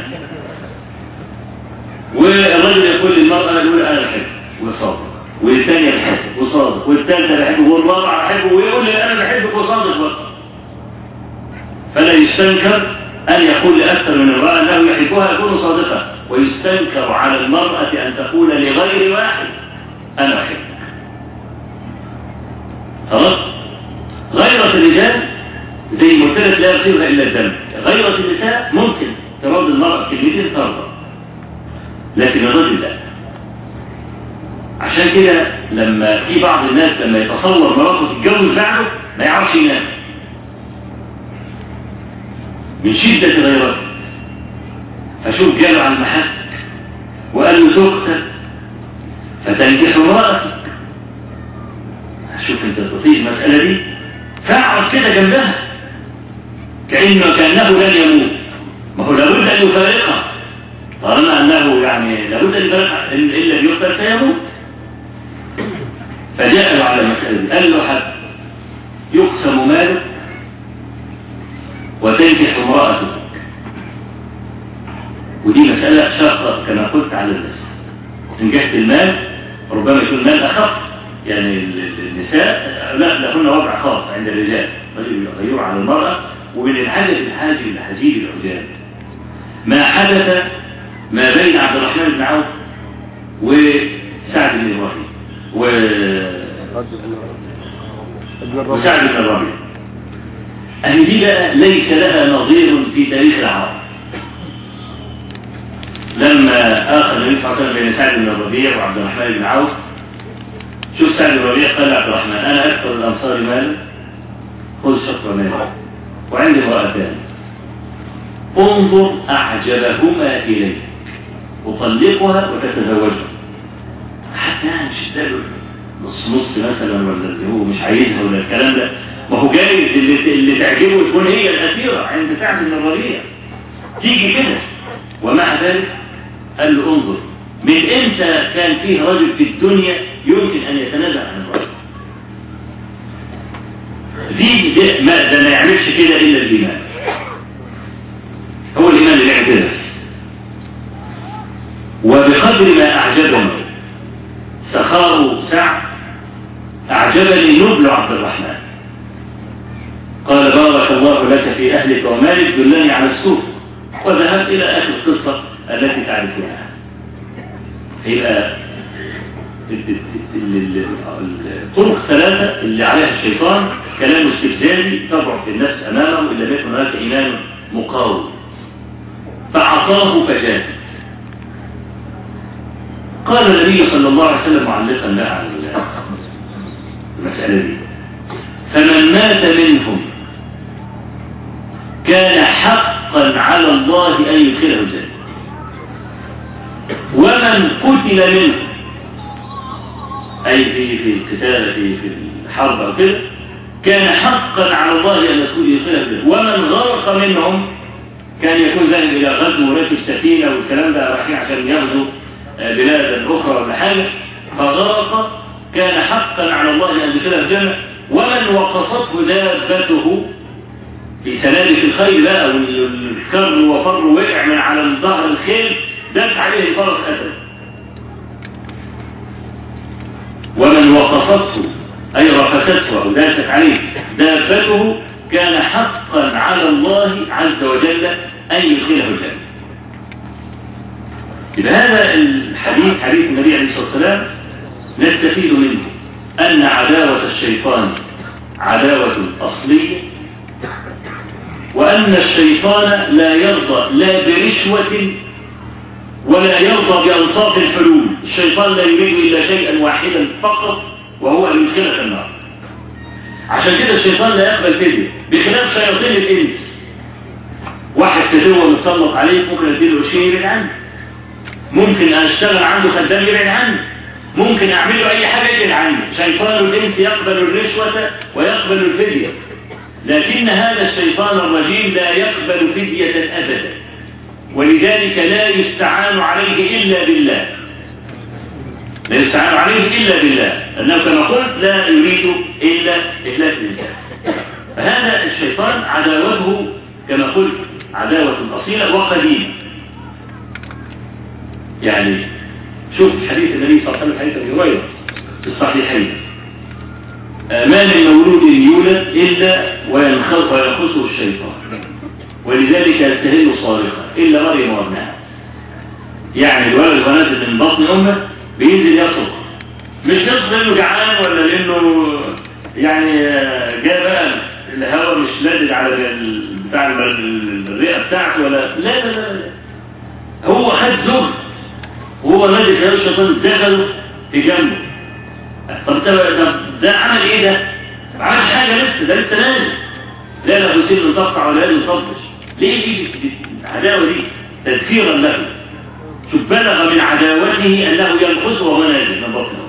والرجل يقول للمرأة يقول أنا بحبك وصادق والثانية بحبك وصادق والثالثة بحبك والرابعة بحبه ويقول لي أنا بحبك وصادق برضه فلا يستنكر أن يقول لأكثر من امرأة أنه يحبها يكون صادقا ويستنكر على المرأة أن تقول لغير واحد أنا أحبك خلاص غيرة الرجال زي ما قلت لك لا يصيبها إلا الدم غيرة النساء ممكن تراضي المرأة كلمتين ترضى لكن الرجل لا عشان كده لما في بعض الناس لما يتصور مراته تتجوز بعده ما يعرفش ينام من شدة غيرته فشوف جاله على المحك وقال له زوجتك فتنكح امرأتك شوف انت تطيق المسألة دي فاقعد كده جنبها كأنه كأنه لن يموت ما هو لابد أن يفارقها طالما أنه يعني لابد أن يفارقها إن إلا يقتل سيموت فجاء له على المسألة دي قال له حد يقسم مالك وتنكح امرأتك ودي مسألة شاقة كما قلت على الناس تنجحت المال ربما يكون مال أخف يعني ال- ال- النساء لا لهن وضع خاص عند الرجال رجل يغير على المرأة ومن الحاجة الحاجة لحجيب العجال ما حدث ما بين عبد الرحمن بن عوف وسعد بن الربيع و... وسعد بن الربيع أن دي بقى ليس لها نظير في تاريخ العرب لما آخر النبي صلى الله عليه وسلم بين سعد بن الربيع وعبد الرحمن بن عوف شوف سعد بن الربيع قال لعبد الرحمن أنا أكثر الأنصار مالا خذ شطر مالي وعندي امرأتان انظر أعجبهما إليك أطلقها وتتزوجها حتى يعني مش ده نص نص مثلا ولا اللي هو مش عايزها ولا الكلام ده ما هو جايز اللي, اللي تعجبه تكون هي الأسيرة عند سعد بن الربيع تيجي كده ومع ذلك قال له انظر من امتى كان فيه رجل في الدنيا يمكن ان يتنازع عن الرجل دي ده ما, ده ما يعملش كده الا الايمان هو الايمان اللي يعمل كده وبقدر ما اعجبني سخاء سعد اعجبني نبل عبد الرحمن قال بارك الله لك في اهلك ومالك دلني على السوق وذهبت الى اخر القصه التي تعرفونها يبقى الطرق الثلاثة اللي عليها الشيطان كلام استفزازي تضعف النفس أمامه إلا يكن هناك إيمان مقاوم فعصاه فجاه قال النبي صلى الله عليه وسلم معلقا لها على المسألة دي فمن مات منهم كان حقا على الله أن يدخله الجنة ومن قتل منه أي في في القتال في في الحرب أو كده كان حقا على الله أن يكون يدخله الجنة ومن غرق منهم كان يكون ذلك إلى غزو وراكب سفينة والكلام ده رايحين عشان يغزو بلادا أخرى ولا حاجة فغرق كان حقا على الله أن يدخله الجنة ومن وقصته دابته في سلالة الخيل بقى والكر وفر وقع من على ظهر الخيل داس عليه الفرس أسد ومن وقفته أي رفسته أو داست عليه دابته كان حقا على الله عز وجل أن يدخله الجنة إذا هذا الحديث حديث النبي عليه الصلاة والسلام نستفيد منه أن عداوة الشيطان عداوة أصلية وأن الشيطان لا يرضى لا برشوة ولا يرضى بأنصاف الحلول الشيطان لا يريد إلا شيئا واحدا فقط وهو أن يدخلك النار عشان كده الشيطان لا يقبل فدية بخلاف شياطين الإنس واحد كده متسلط عليه ممكن اديله شيء يبعد عنه ممكن اشتغل عنده خدام يبعد عنه ممكن اعمل له اي حاجه يبعد عنه شيطان الانس يقبل الرشوه ويقبل الفديه لكن هذا الشيطان الرجيم لا يقبل فديه ابدا ولذلك لا يستعان عليه الا بالله لا يستعان عليه الا بالله لانه كما قلت لا يريد الا افلاس الانسان فهذا الشيطان عداوته كما قلت عداوة أصيلة وقديمة يعني شوف حديث النبي صلى الله عليه وسلم حديث أبي هريرة في الصحيحين ما من مولود يولد إلا وينخلق وينخسه الشيطان ولذلك يستهل صارخا إلا مريم وابنها يعني الولد ونازل من بطن أمه بينزل يصرخ مش يصرخ لأنه جعان ولا لأنه يعني جاء بقى الهواء مش لادد على بتاع الرئه بتاعته ولا لا لا لا, لا. هو خد زهد وهو نادي خيال الشيطان دخله في جنبه طب ده ده عمل ايه ده؟ ما عملش حاجه لسه ده لسه نازل لا لا حسين متقطع ولا لا يصبش ليه دي العداوه دي تذكيرا له شوف بلغ من عداوته انه ينقص وهو نازل من بطنه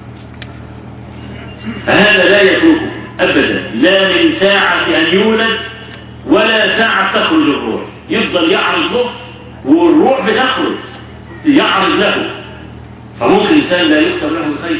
فهذا لا يتركه ابدا لا من ساعه ان يولد ولا ساعة تخرج الروح يفضل يعرض له والروح بتخرج يعرض له فممكن الإنسان لا يكتب له الخير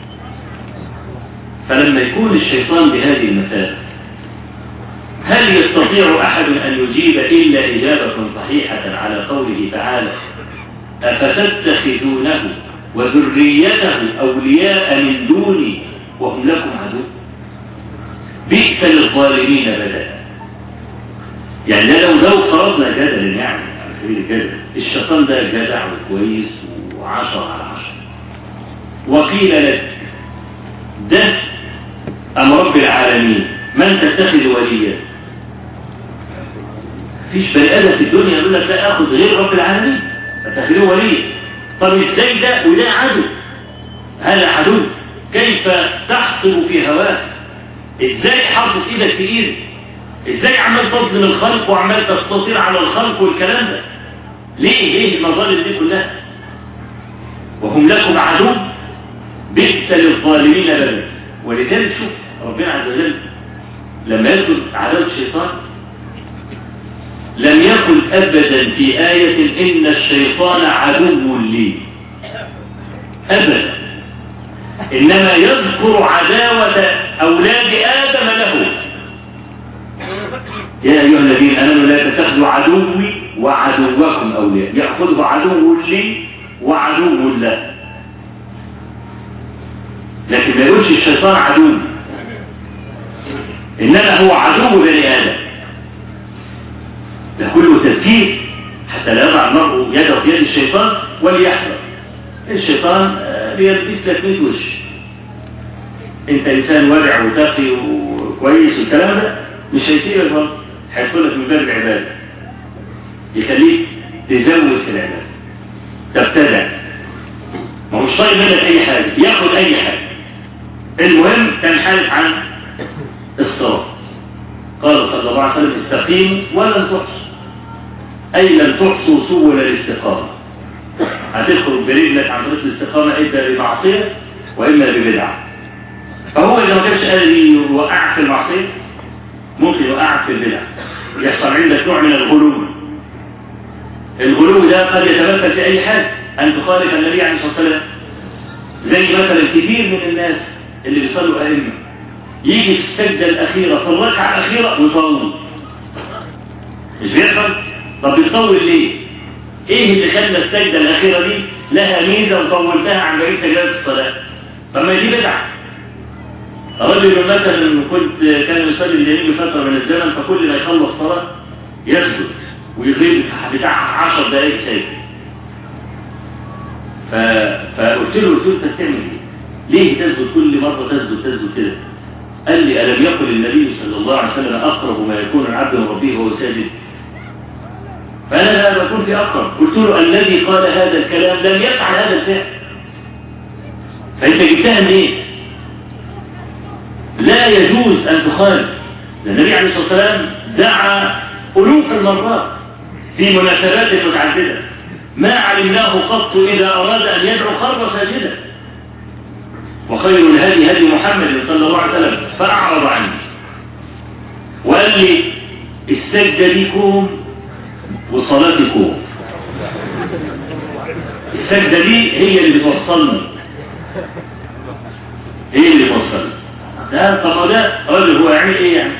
فلما يكون الشيطان بهذه المثابة هل يستطيع أحد أن يجيب إلا إجابة صحيحة على قوله تعالى أفتتخذونه وذريته أولياء من دوني وهم لكم عدو بئس للظالمين بدلا يعني لو لو فرضنا جدلا يعني على سبيل الجدل الشيطان ده جدع وكويس وعشرة على عشرة وقيل لك ده أم رب العالمين من تتخذ وليا فيش بني ادم في الدنيا يقول لك لا اخذ غير رب العالمين فتخذوه وليا طب ازاي ده وده عدو هذا عدو كيف تحصل في هواه ازاي حاطط ايدك في ايدك ازاي عمال تظلم الخلق وعمال تستطير على الخلق والكلام ده ليه ليه المظالم دي كلها وهم لكم عدو بئس للظالمين بدلا ولذلك شوف ربنا عز وجل لما يذكر عذاب الشيطان لم يقل ابدا في آية ان الشيطان عدو لي ابدا انما يذكر عداوة اولاد ادم له يا أيها الذين آمنوا لا تتخذوا عدوي وعدوكم أولياء يأخذه عدو لي وعدو له لكن ما يقولش الشيطان عدو إنما هو عدو بني آدم ده كله تذكير حتى لا يضع المرء يده في يد الشيطان وليحذر الشيطان بيلبس لك 100 وش انت انسان ورع وتقي وكويس والكلام ده مش هيسيب الفرق هيدخلك من باب العبادة يخليك تزود في العبادة تبتدع ما هوش طيب منك اي حاجة ياخد اي حاجة المهم تنحرف عن الصراط قال صلى الله عليه وسلم استقيموا ولن تحصوا اي لن تحصوا سبل الاستقامة هتدخل برجلك عن طريق الاستقامة اما بمعصية واما ببدعة فهو اذا ما كانش قادر يوقعك في المعصية ممكن يوقعك في البدع يحصل عندك نوع من الغلو الغلو ده قد يتمثل في اي حاجه ان تخالف النبي عليه الصلاه والسلام زي مثلا كثير من الناس اللي بيصلوا ائمه يجي في السجده الاخيره في الركعه الاخيره ويطول مش بيحصل طب بيطول ليه ايه اللي خلى السجده الاخيره دي لها ميزه وطولتها عن بقيه سجدات الصلاه طب ما دي بدعه رجل مثلا كنت كان يصلي الجنين فترة من الزمن فكل ما يخلص صلاة يسجد ويغيب بتاع 10 دقائق ساجد ف... فقلت له قلت له انت بتعمل ايه؟ ليه تسجد كل مرة تسجد تسجد كده؟ قال لي ألم يقل النبي صلى الله عليه وسلم أقرب ما يكون العبد من ربه وهو ساجد فأنا لا بكون في أقرب قلت له الذي قال هذا الكلام لم يفعل هذا الفعل فأنت جبتها منين؟ لا يجوز أن تخالف النبي عليه الصلاة والسلام دعا ألوف المرات في مناسبات متعددة ما علمناه قط إذا أراد أن يدعو خر ساجدا وخير الهدي هدي محمد صلى الله عليه وسلم فأعرض عني وقال لي السجدة لكم وصلاتكم السجدة دي هي اللي بتوصلني هي اللي بتوصلني ده طب ده راجل هو يعمل ايه يعني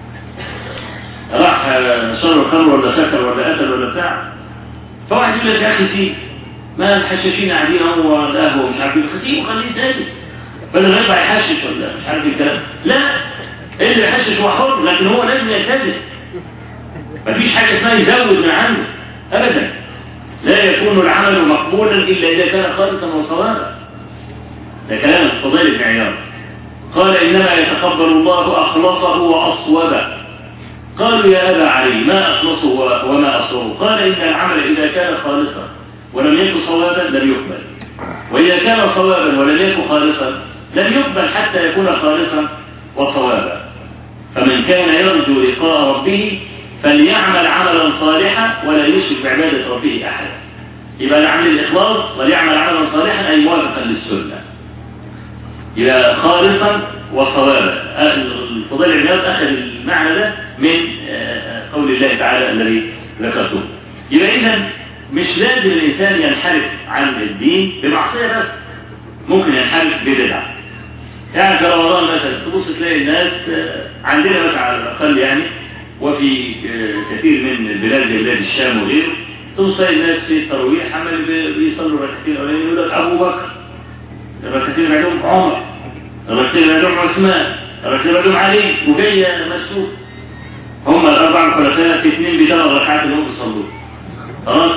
راح شرب خمر ولا سكر ولا قتل ولا بتاع فواحد يقول لك يا اخي سيب ما الحشاشين قاعدين هو القهوه ومش عارف ايه سيبه خليه ساكت بدل ما يطلع يحشش ولا مش عارف الكلام لا اللي يحشش هو حر لكن هو لازم يلتزم مفيش حاجه اسمها يزود من عنده ابدا لا يكون العمل مقبولا الا اذا كان خالصا وصوابا ده كلام الفضيل بن عياض قال انما يتقبل الله اخلصه واصوبه قالوا يا ابا علي ما اخلصه وما اصوبه قال ان العمل اذا كان خالصا ولم يكن صوابا لم يقبل واذا كان صوابا ولم يكن خالصا لم يقبل حتى يكون خالصا وصوابا فمن كان يرجو لقاء ربه فليعمل عملا صالحا ولا يشرك بعبادة ربه أحدا يبقى لعمل الإخلاص وليعمل عملا صالحا أي موافقا للسنة يبقى خالصا وصوابا الفضيل العباد أخذ المعنى ده من قول الله تعالى الذي ذكرته يبقى إذا مش لازم الإنسان ينحرف عن الدين بمعصية بس ممكن ينحرف ببدعة يعني في رمضان مثلا تبص تلاقي الناس عندنا مثلا على الأقل يعني وفي كثير من البلاد زي بلاد الشام وغيره توصل الناس في التراويح عمال بيصلوا ركعتين الاولانيين يقول لك ابو بكر الركعتين بعدهم عمر الركعتين بعدهم عثمان الركعتين بعدهم علي وجايه مسعود هم الاربع الخلفاء في اثنين بثلاث ركعات اللي هم بيصلوا خلاص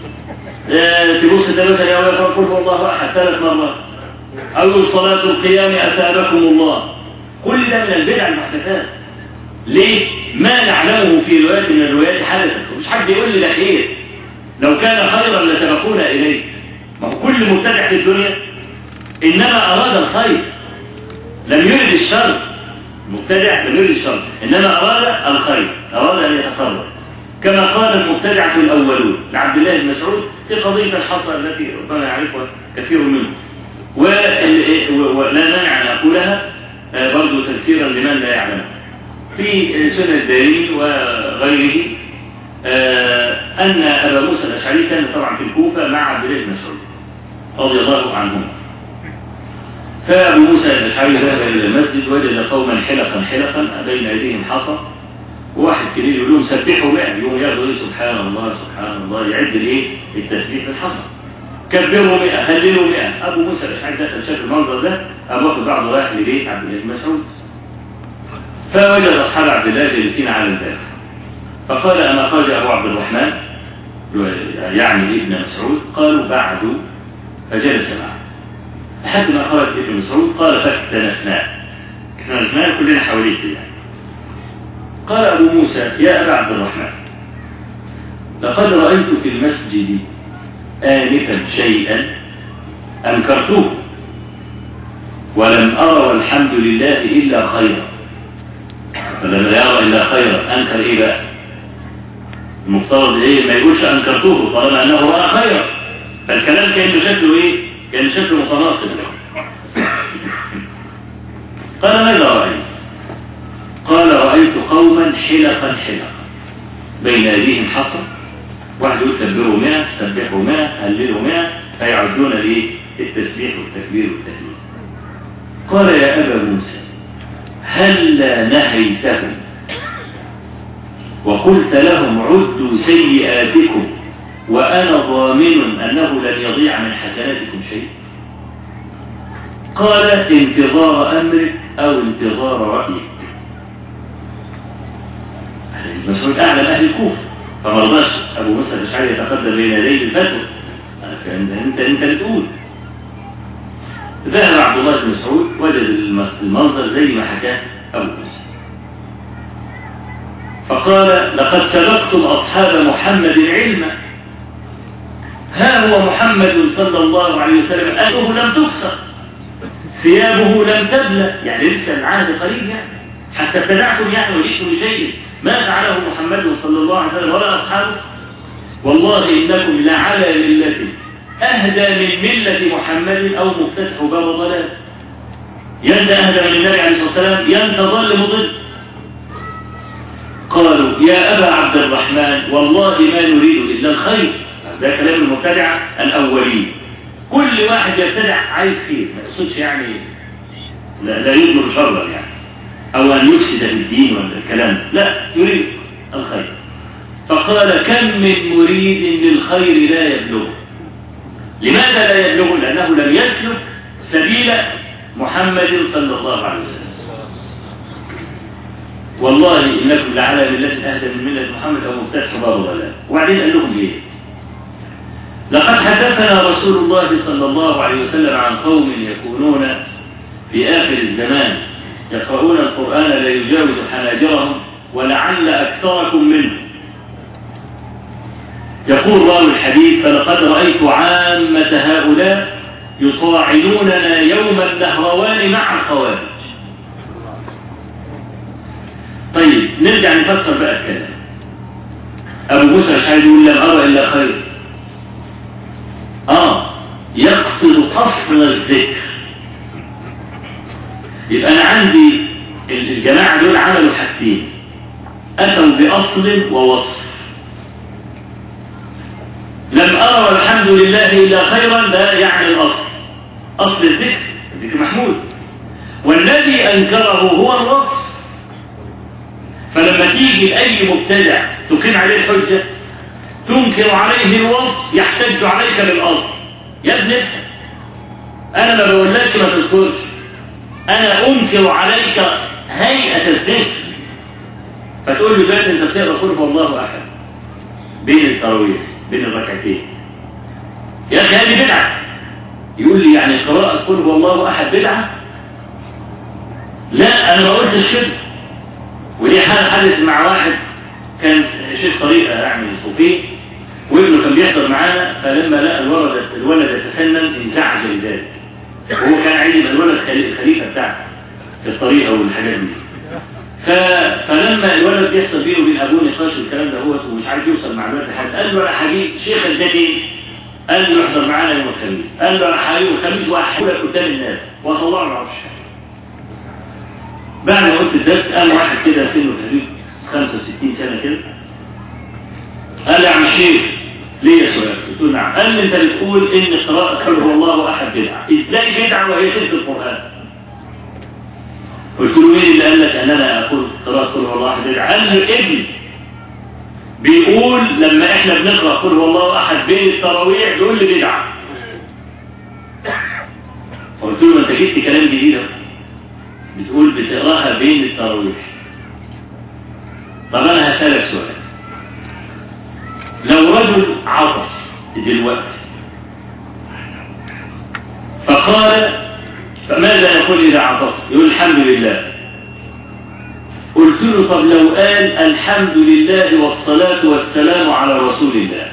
اه تبص ده مثلا يا ولد قل هو الله احد ثلاث مرات اول صلاه القيام اثابكم الله كل ده من البدع المحدثات ليه؟ ما نعلمه في رواية من الروايات حدثت ومش حد يقول لي ده خير لو كان خيرا لسبقونا إليه ما هو كل مبتدع في الدنيا إنما أراد الخير لم يرد الشر المبتدع لم يرد الشر إنما أراد الخير أراد أن يتقرب كما قال المبتدعة الأولون لعبد الله بن مسعود في قضية الحصى التي ربما يعرفها كثير منهم ولا مانع أن أقولها برضو تذكيرا لمن لا يعلمها في سنة الدارين وغيره آه أن أبا موسى الأشعري كان طبعا في الكوفة مع عبد الله بن مسعود رضي الله عنهم فأبو موسى الأشعري ذهب إلى المسجد وجد قوما حلقا حلقا بين أيديهم حصى وواحد كبير يقول لهم سبحوا بقى يوم ياخذوا ايه سبحان الله سبحان الله يعد الايه التسبيح في الحصى كبروا 100 هللوا 100 ابو موسى الاشعري دخل شاف المنظر ده ابو بكر بعضه رايح لبيت عبد الله بن مسعود فوجد أصحاب عبد الله جالسين على الباب فقال أما خرج أبو عبد الرحمن يعني ابن مسعود قالوا بعد فجلس معه لحد ما خرج ابن مسعود قال فاكتنفناه اكتنفناه كلنا حواليه يعني قال أبو موسى يا أبا عبد الرحمن لقد رأيت في المسجد آنفا شيئا أنكرته ولم أرى والحمد لله إلا خيرا فلما يرى إلا خيرا أنكر إيه بقى المفترض إيه ما يقولش أنكرته طالما أنه رأى خيرا فالكلام كان شكله إيه كان شكله متناقض قال ماذا رأيت قال رأيت قوما حلقا حلقا بين أيديهم حصى واحد يقول كبروا 100 سبحوا 100 هللوا 100 فيعدون ليه التسبيح والتكبير والتهليل قال يا أبا موسى هل نهيتهم وقلت لهم عدوا سيئاتكم وأنا ضامن أنه لن يضيع من حسناتكم شيء قال انتظار أمرك أو انتظار رأيك مسعود أعلم أهل الكوفة فما رضاش أبو موسى الأشعري يتقدم بين يديه الفتوى أنت أنت أنت بتقول ذهب عبد الله بن مسعود وجد المنظر زي ما حكاه أبو موسى فقال لقد سبقتم أصحاب محمد علما ها هو محمد صلى الله عليه وسلم أهله لم تكسر ثيابه لم تبلى يعني لسه العهد قريب يعني حتى ابتدعتم يعني وجئتم بشيء ما فعله محمد صلى الله عليه وسلم ولا أصحابه والله إنكم لعلى ملة أهدى من ملة محمد أو مفتتح باب ضلال يند أهدى من النبي عليه الصلاة والسلام يند ضل مضل قالوا يا أبا عبد الرحمن والله ما نريد إلا الخير ده كلام المبتدعة الأولين كل واحد يبتدع عايز خير ما يقصدش يعني لا, لا يضمر شرا يعني أو أن يفسد في الدين ولا الكلام لا يريد الخير فقال كم من مريد للخير لا يبلغ لماذا لا يبلغ لأنه لم يسلك سبيل محمد صلى الله عليه وسلم والله إنكم لعلى ملة أهدى من ملة محمد أو مفتتح باب ضلال وبعدين قال لهم إيه لقد حدثنا رسول الله صلى الله عليه وسلم عن قوم يكونون في آخر الزمان يقرؤون القرآن لا يجاوز حناجرهم ولعل أكثركم منه يقول راوي الحديث فلقد رأيت عامة هؤلاء يصاعدوننا يوم النهروان مع الخوارج طيب نرجع نفسر بقى الكلام أبو موسى الأشعري يقول لم أرى إلا خير آه يقصد فصل الذكر يبقى أنا عندي الجماعة دول عملوا حاجتين أتوا بأصل ووصف لم أرى والحمد لله إلا خيرا ده يعني الأصل أصل الذكر الذكر محمود والذي أنكره هو الوصف فلما تيجي لأي مبتدع تقيم عليه الحجة تنكر عليه الوصف يحتج عليك بالأصل يا ابن أنا ما بقولكش ما تذكرش أنا أنكر عليك هيئة الذكر فتقول له دلوقتي أنت بتقرأ قل هو الله أحد بين التراويح بين الركعتين يا أخي هذه بدعة يقول لي يعني قراءة قل هو الله أحد بدعة لا أنا ما قلتش كده ودي حالة حدث مع واحد كان شيخ طريقة يعني صوفي وابنه كان بيحضر معانا فلما لقى الولد الولد يتسنن انزعج لذلك وهو كان عايز يبقى الولد الخليفة بتاعه في الطريقة والحاجات دي ف... فلما الولد بيحصل بينه وبين ابوه نقاش والكلام ده هو ومش عارف يوصل مع الولد لحد قال له انا هجيب شيخ الدين قال له احضر معانا يوم الخميس قال له انا هجيب الخميس وهحكي لك قدام الناس واطلعه ما اعرفش بعد ما قلت الدرس قام واحد كده سنه تقريبا 65 سنه كده قال يا عم الشيخ ليه يا سؤال؟ قلت له نعم قال لي انت بتقول ان قراءة قل هو الله احد بدعه ازاي بدعه وهي تلك القران؟ قلت له مين اللي قال لك ان انا اقول قراءة قل هو الله احد بدعه؟ قال لي ابني بيقول لما احنا بنقرا قل هو الله احد بين التراويح بيقول لي بدعه فقلت له انت جبت كلام جديد بتقول بتقراها بين التراويح طب انا هسألك سؤال لو رجل عطس دلوقتي فقال فماذا يقول إذا عطس يقول الحمد لله قلت له طب لو قال الحمد لله والصلاة والسلام على رسول الله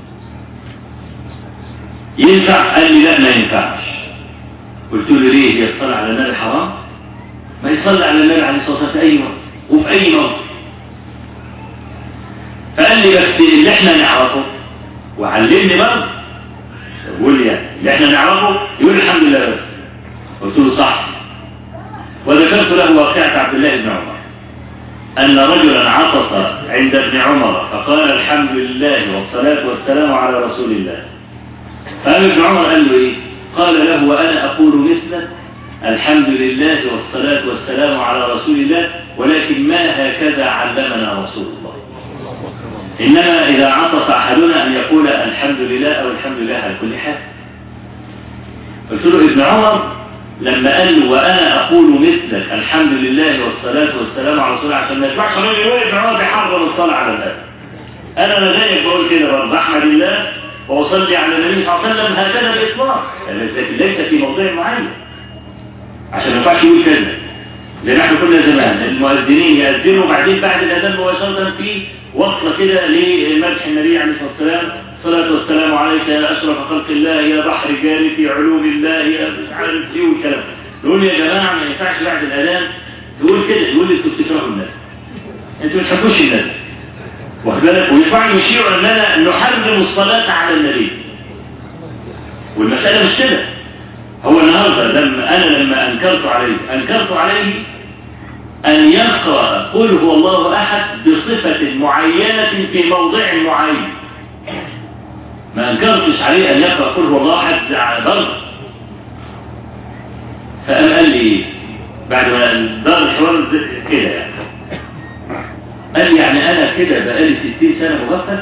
ينفع قال لي لا ما ينفعش قلت له ليه هي الصلاة على النبي حرام ما يصلي على النبي عليه الصلاة والسلام في أي وقت وفي أي موقف فقال لي بس اللي احنا نعرفه وعلمني برضه بقول لي يعني اللي احنا نعرفه يقول الحمد لله بس قلت له صح وذكرت له واقعة عبد الله بن عمر أن رجلا عطس عند ابن عمر فقال الحمد لله والصلاة والسلام على رسول الله فقال ابن عمر قال له إيه؟ قال له وأنا أقول مثلك الحمد لله والصلاة والسلام على رسول الله ولكن ما هكذا علمنا رسول الله إنما إذا عطس أحدنا أن يقول الحمد لله أو الحمد لله على كل حال قلت له ابن عمر لما قال له وأنا أقول مثلك الحمد لله والصلاة والسلام على رسول الله عشان ما يسمعش راجل يقول ابن عمر بيحرم الصلاة على النبي أنا أنا زيك بقول كده برضه أحمد الله وأصلي على النبي صلى الله عليه وسلم هكذا بإطلاق ليس في موضع معين عشان ما ينفعش يقول كذا لان احنا كنا زمان المؤذنين يأذنوا وبعدين بعد الاذان مباشره في وصله كده لمدح النبي عليه الصلاه والسلام الصلاه والسلام عليك يا اشرف خلق الله يا بحر جاري في علوم الله يا مش عارف ايه والكلام نقول يا جماعه ما ينفعش بعد الاذان تقول كده تقول انتوا بتكرهوا الناس انتوا ما بتحبوش الناس واخد بالك وينفعوا يشيعوا اننا نحرم الصلاه على النبي والمساله مش كده هو النهارده لما انا لما انكرت عليه انكرت عليه ان يقرا قل هو الله احد بصفه معينه في موضع معين ما انكرتش عليه ان يقرا قل هو الله احد على ضرب فقام قال لي بعد ما دار الحوار كده يعني قال لي يعني انا كده بقالي 60 سنه مغفل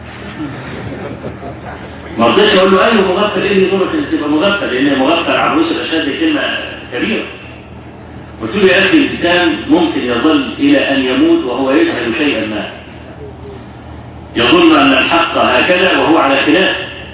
ما رضيتش اقول له ايوه مغفل ايه اللي يضرك انك تبقى مغفل لان مغفل عن رؤوس الاشهاد دي كلمه كبيره قلت له يا اخي الانسان ممكن يظل الى ان يموت وهو يجهل شيئا ما يظن ان الحق هكذا وهو على خلاف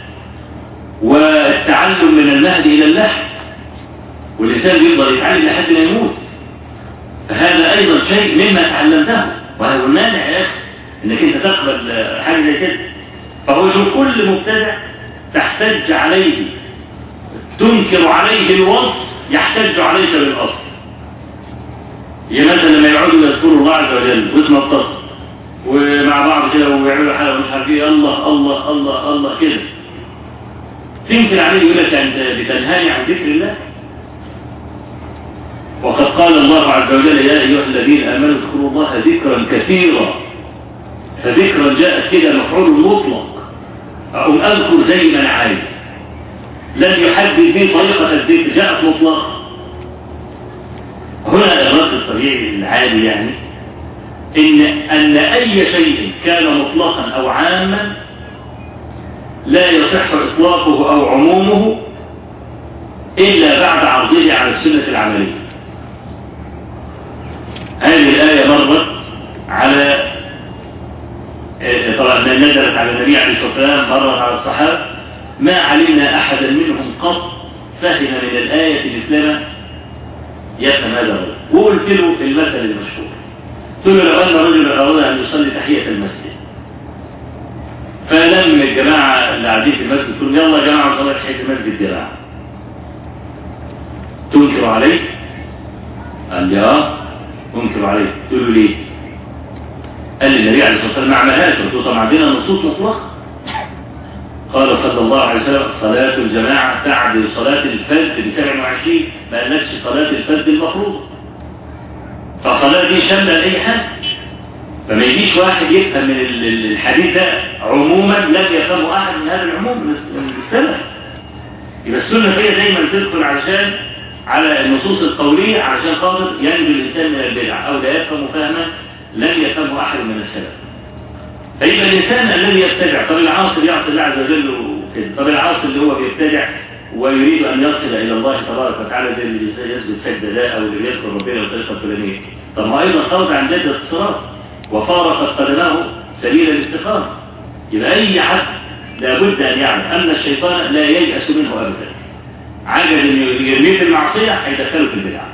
والتعلم من المهد الى اللحم والانسان بيفضل يتعلم لحد ما يموت فهذا ايضا شيء مما تعلمته وهذا المانع يا اخي انك انت تقبل حاجه زي كده فهو شوف كل مبتدع تحتج عليه تنكر عليه الوصف يحتج عليك بالاصل يا مثلا لما يقعدوا يذكروا الله عز وجل ويتنططوا ومع بعض كده ويعملوا حاجه مش عارف ايه الله الله الله الله كده تنكر عليه يقول لك انت بتنهاني عن ذكر الله وقد قال الله عز وجل يا ايها الذين امنوا اذكروا الله ذكرا كثيرا فذكرا جاءت كده مفعول مطلق أقوم أذكر زي ما أنا عايز لم يحدد به طريقة الذكر جاءت مطلقة هنا الرد الطبيعي العادي يعني إن أن أي شيء كان مطلقا أو عاما لا يصح إطلاقه أو عمومه إلا بعد عرضه على السنة العملية هذه الآية مرت على طبعا نزلت على النبي عليه الصلاه والسلام مرت على الصحابه ما علمنا احدا منهم قط فهم من الايه مثلما يفهم هذا الرجل وقلت له المثل المشهور قلت له لو ان رجلا اراد ان يصلي تحيه المسجد فلم الجماعه اللي قاعدين في المسجد قلت لهم يلا يا جماعه صلاه تحيه المسجد جماعه تنكر عليه؟ قال لي اه انكر عليه قلت له ليه؟ قال لي النبي عليه الصلاه والسلام ما عملهاش قلت له طب عندنا نصوص مطلقه قال صلى الله عليه وسلم صلاة الجماعة تعدل صلاة الفجر ب 27 ما قالكش صلاة الفجر المفروضة فالصلاة دي شاملة لأي حد فما يجيش واحد يفهم من الحديث ده عموما لم يفهمه أحد من هذا العموم من السلف يبقى السنة هي دايما تدخل علشان على النصوص القولية علشان خاطر ينجو الإنسان من البدع أو لا يفهم فهما لم يفهمه أحد من السلف فيبقى الإنسان الذي يبتدع طب العاصي يعصي الله عز وجل وكده طب العاصي اللي هو بيبتدع ويريد أن يصل إلى الله تبارك وتعالى زي اللي يسجد سجدة ده أو اللي بيذكر ربنا وتشرب فلانية طب ما أيضا خرج عن جدة الصراط وفارقت قدماه سبيل الاستقامة يبقى أي عبد لابد أن يعلم أن الشيطان لا ييأس منه أبدا عجز أن يرميه في المعصية هيدخله في البدعة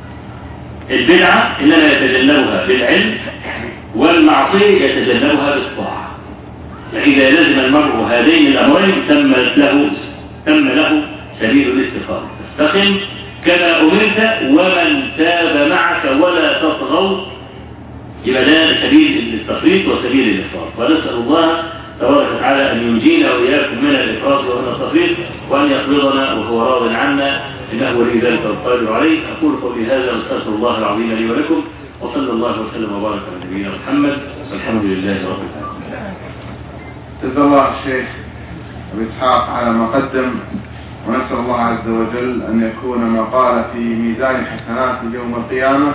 البدعة إنما يتجنبها بالعلم والمعصية يتجنبها بالطاعة فإذا لزم المرء هذين الأمرين تم له تم له سبيل الاستقامة استقم كما أمرت ومن تاب معك ولا تطغوا يبقى ده سبيل التفريط وسبيل الإفراط ونسأل الله تبارك وتعالى أن ينجينا وإياكم من الإفراط ومن التفريط وأن يقبضنا وهو راض عنا إنه ولي ذلك القادر عليه أقول قولي هذا واستغفر الله العظيم لي ولكم وصلى الله وسلم وبارك على نبينا محمد والحمد لله رب العالمين. جزا الله الشيخ أبي إسحاق على ما قدم ونسأل الله عز وجل أن يكون ما قال في ميزان حسناته يوم القيامة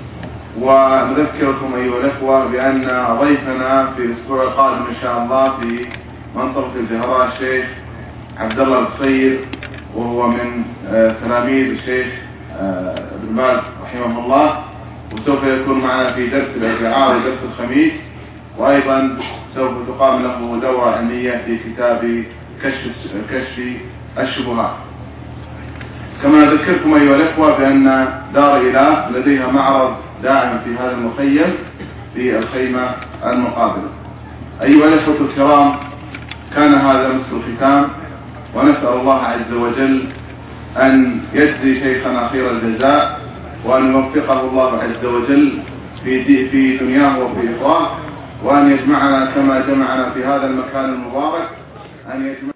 ونذكركم أيها الأخوة بأن ضيفنا في الأسبوع القادم إن شاء الله في منطقة الزهراء الشيخ عبد الله القصير وهو من آه، تلاميذ الشيخ آه، ابن باز رحمه الله وسوف يكون معنا في درس الاربعاء ودرس الخميس وايضا سوف تقام له دوره علميه في كتاب كشف كشف الشبهات كما أذكركم أيها الإخوة بأن دار إله لديها معرض دائم في هذا المخيم في الخيمة المقابلة أيها الإخوة الكرام كان هذا مثل ختام ونسأل الله عز وجل أن يجزي شيخنا خير الجزاء وأن يوفقه الله عز وجل في في دنياه وفي إخوانه وأن يجمعنا كما جمعنا في هذا المكان المبارك أن يجمع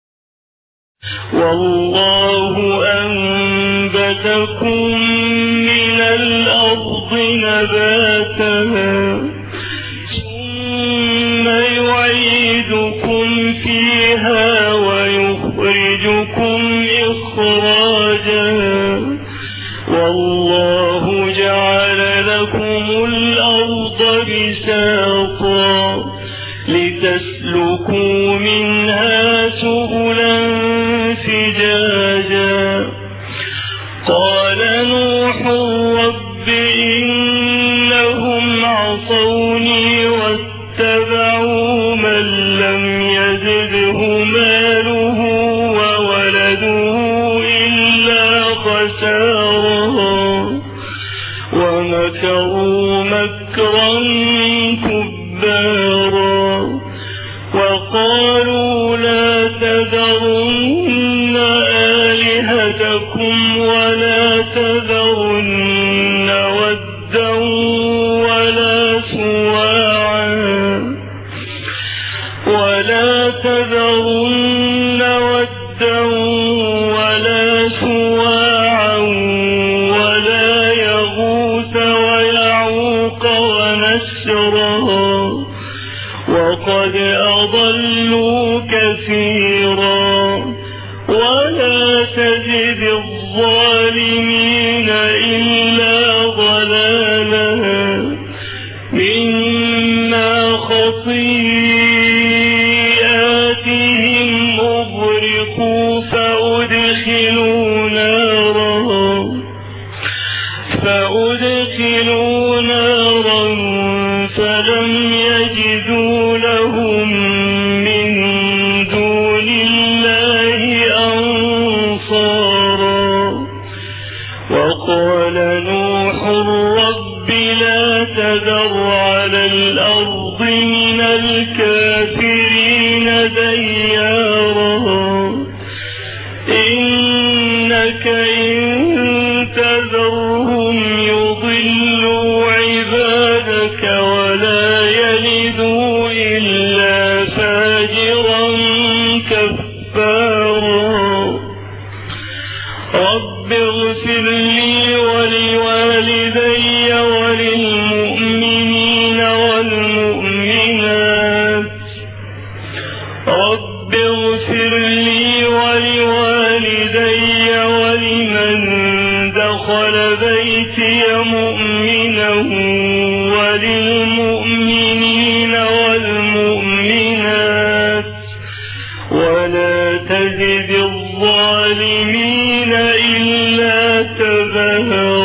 والله أنبتكم من الأرض نباتها ثم يعيدكم فيها ويخرجكم إخراجا والله جعل لكم الأرض بساطا لتسلكوا منها سبلا فجاجا قال نوح رب إنهم عصوني واتبعوا من لم يزده ماله وولده إلا خسارا ومكروا مكرا كبارا وقالوا لا تذرن آلهتكم ولا تذرن ودا ولا سواعا ولا تذرن ودا ولا سواعا ولا يغوث ويعوق ونسرا وقد أضلوا كثيرا ولا تجد الظالمين إلا ضلالا مما خطيئاتهم أغرقوا فأدخلوا نارا فأدخلوا نارا فلم يجدوا لهم من دون الله أنصارا وقال نوح رب لا تذر على الأرض من الكافرين ديارا إنك إن تذرهم يضلوا عبادك ولا يلدوا إلا فاجرا كفارا رب اغفر لي ولوالدي وللمؤمنين والمؤمنات رب اغفر لي ولوالدي ولمن دخل بيتي مؤمنا وللمؤمنين والمؤمنات ولا تزد الظالمين إلا تبهرا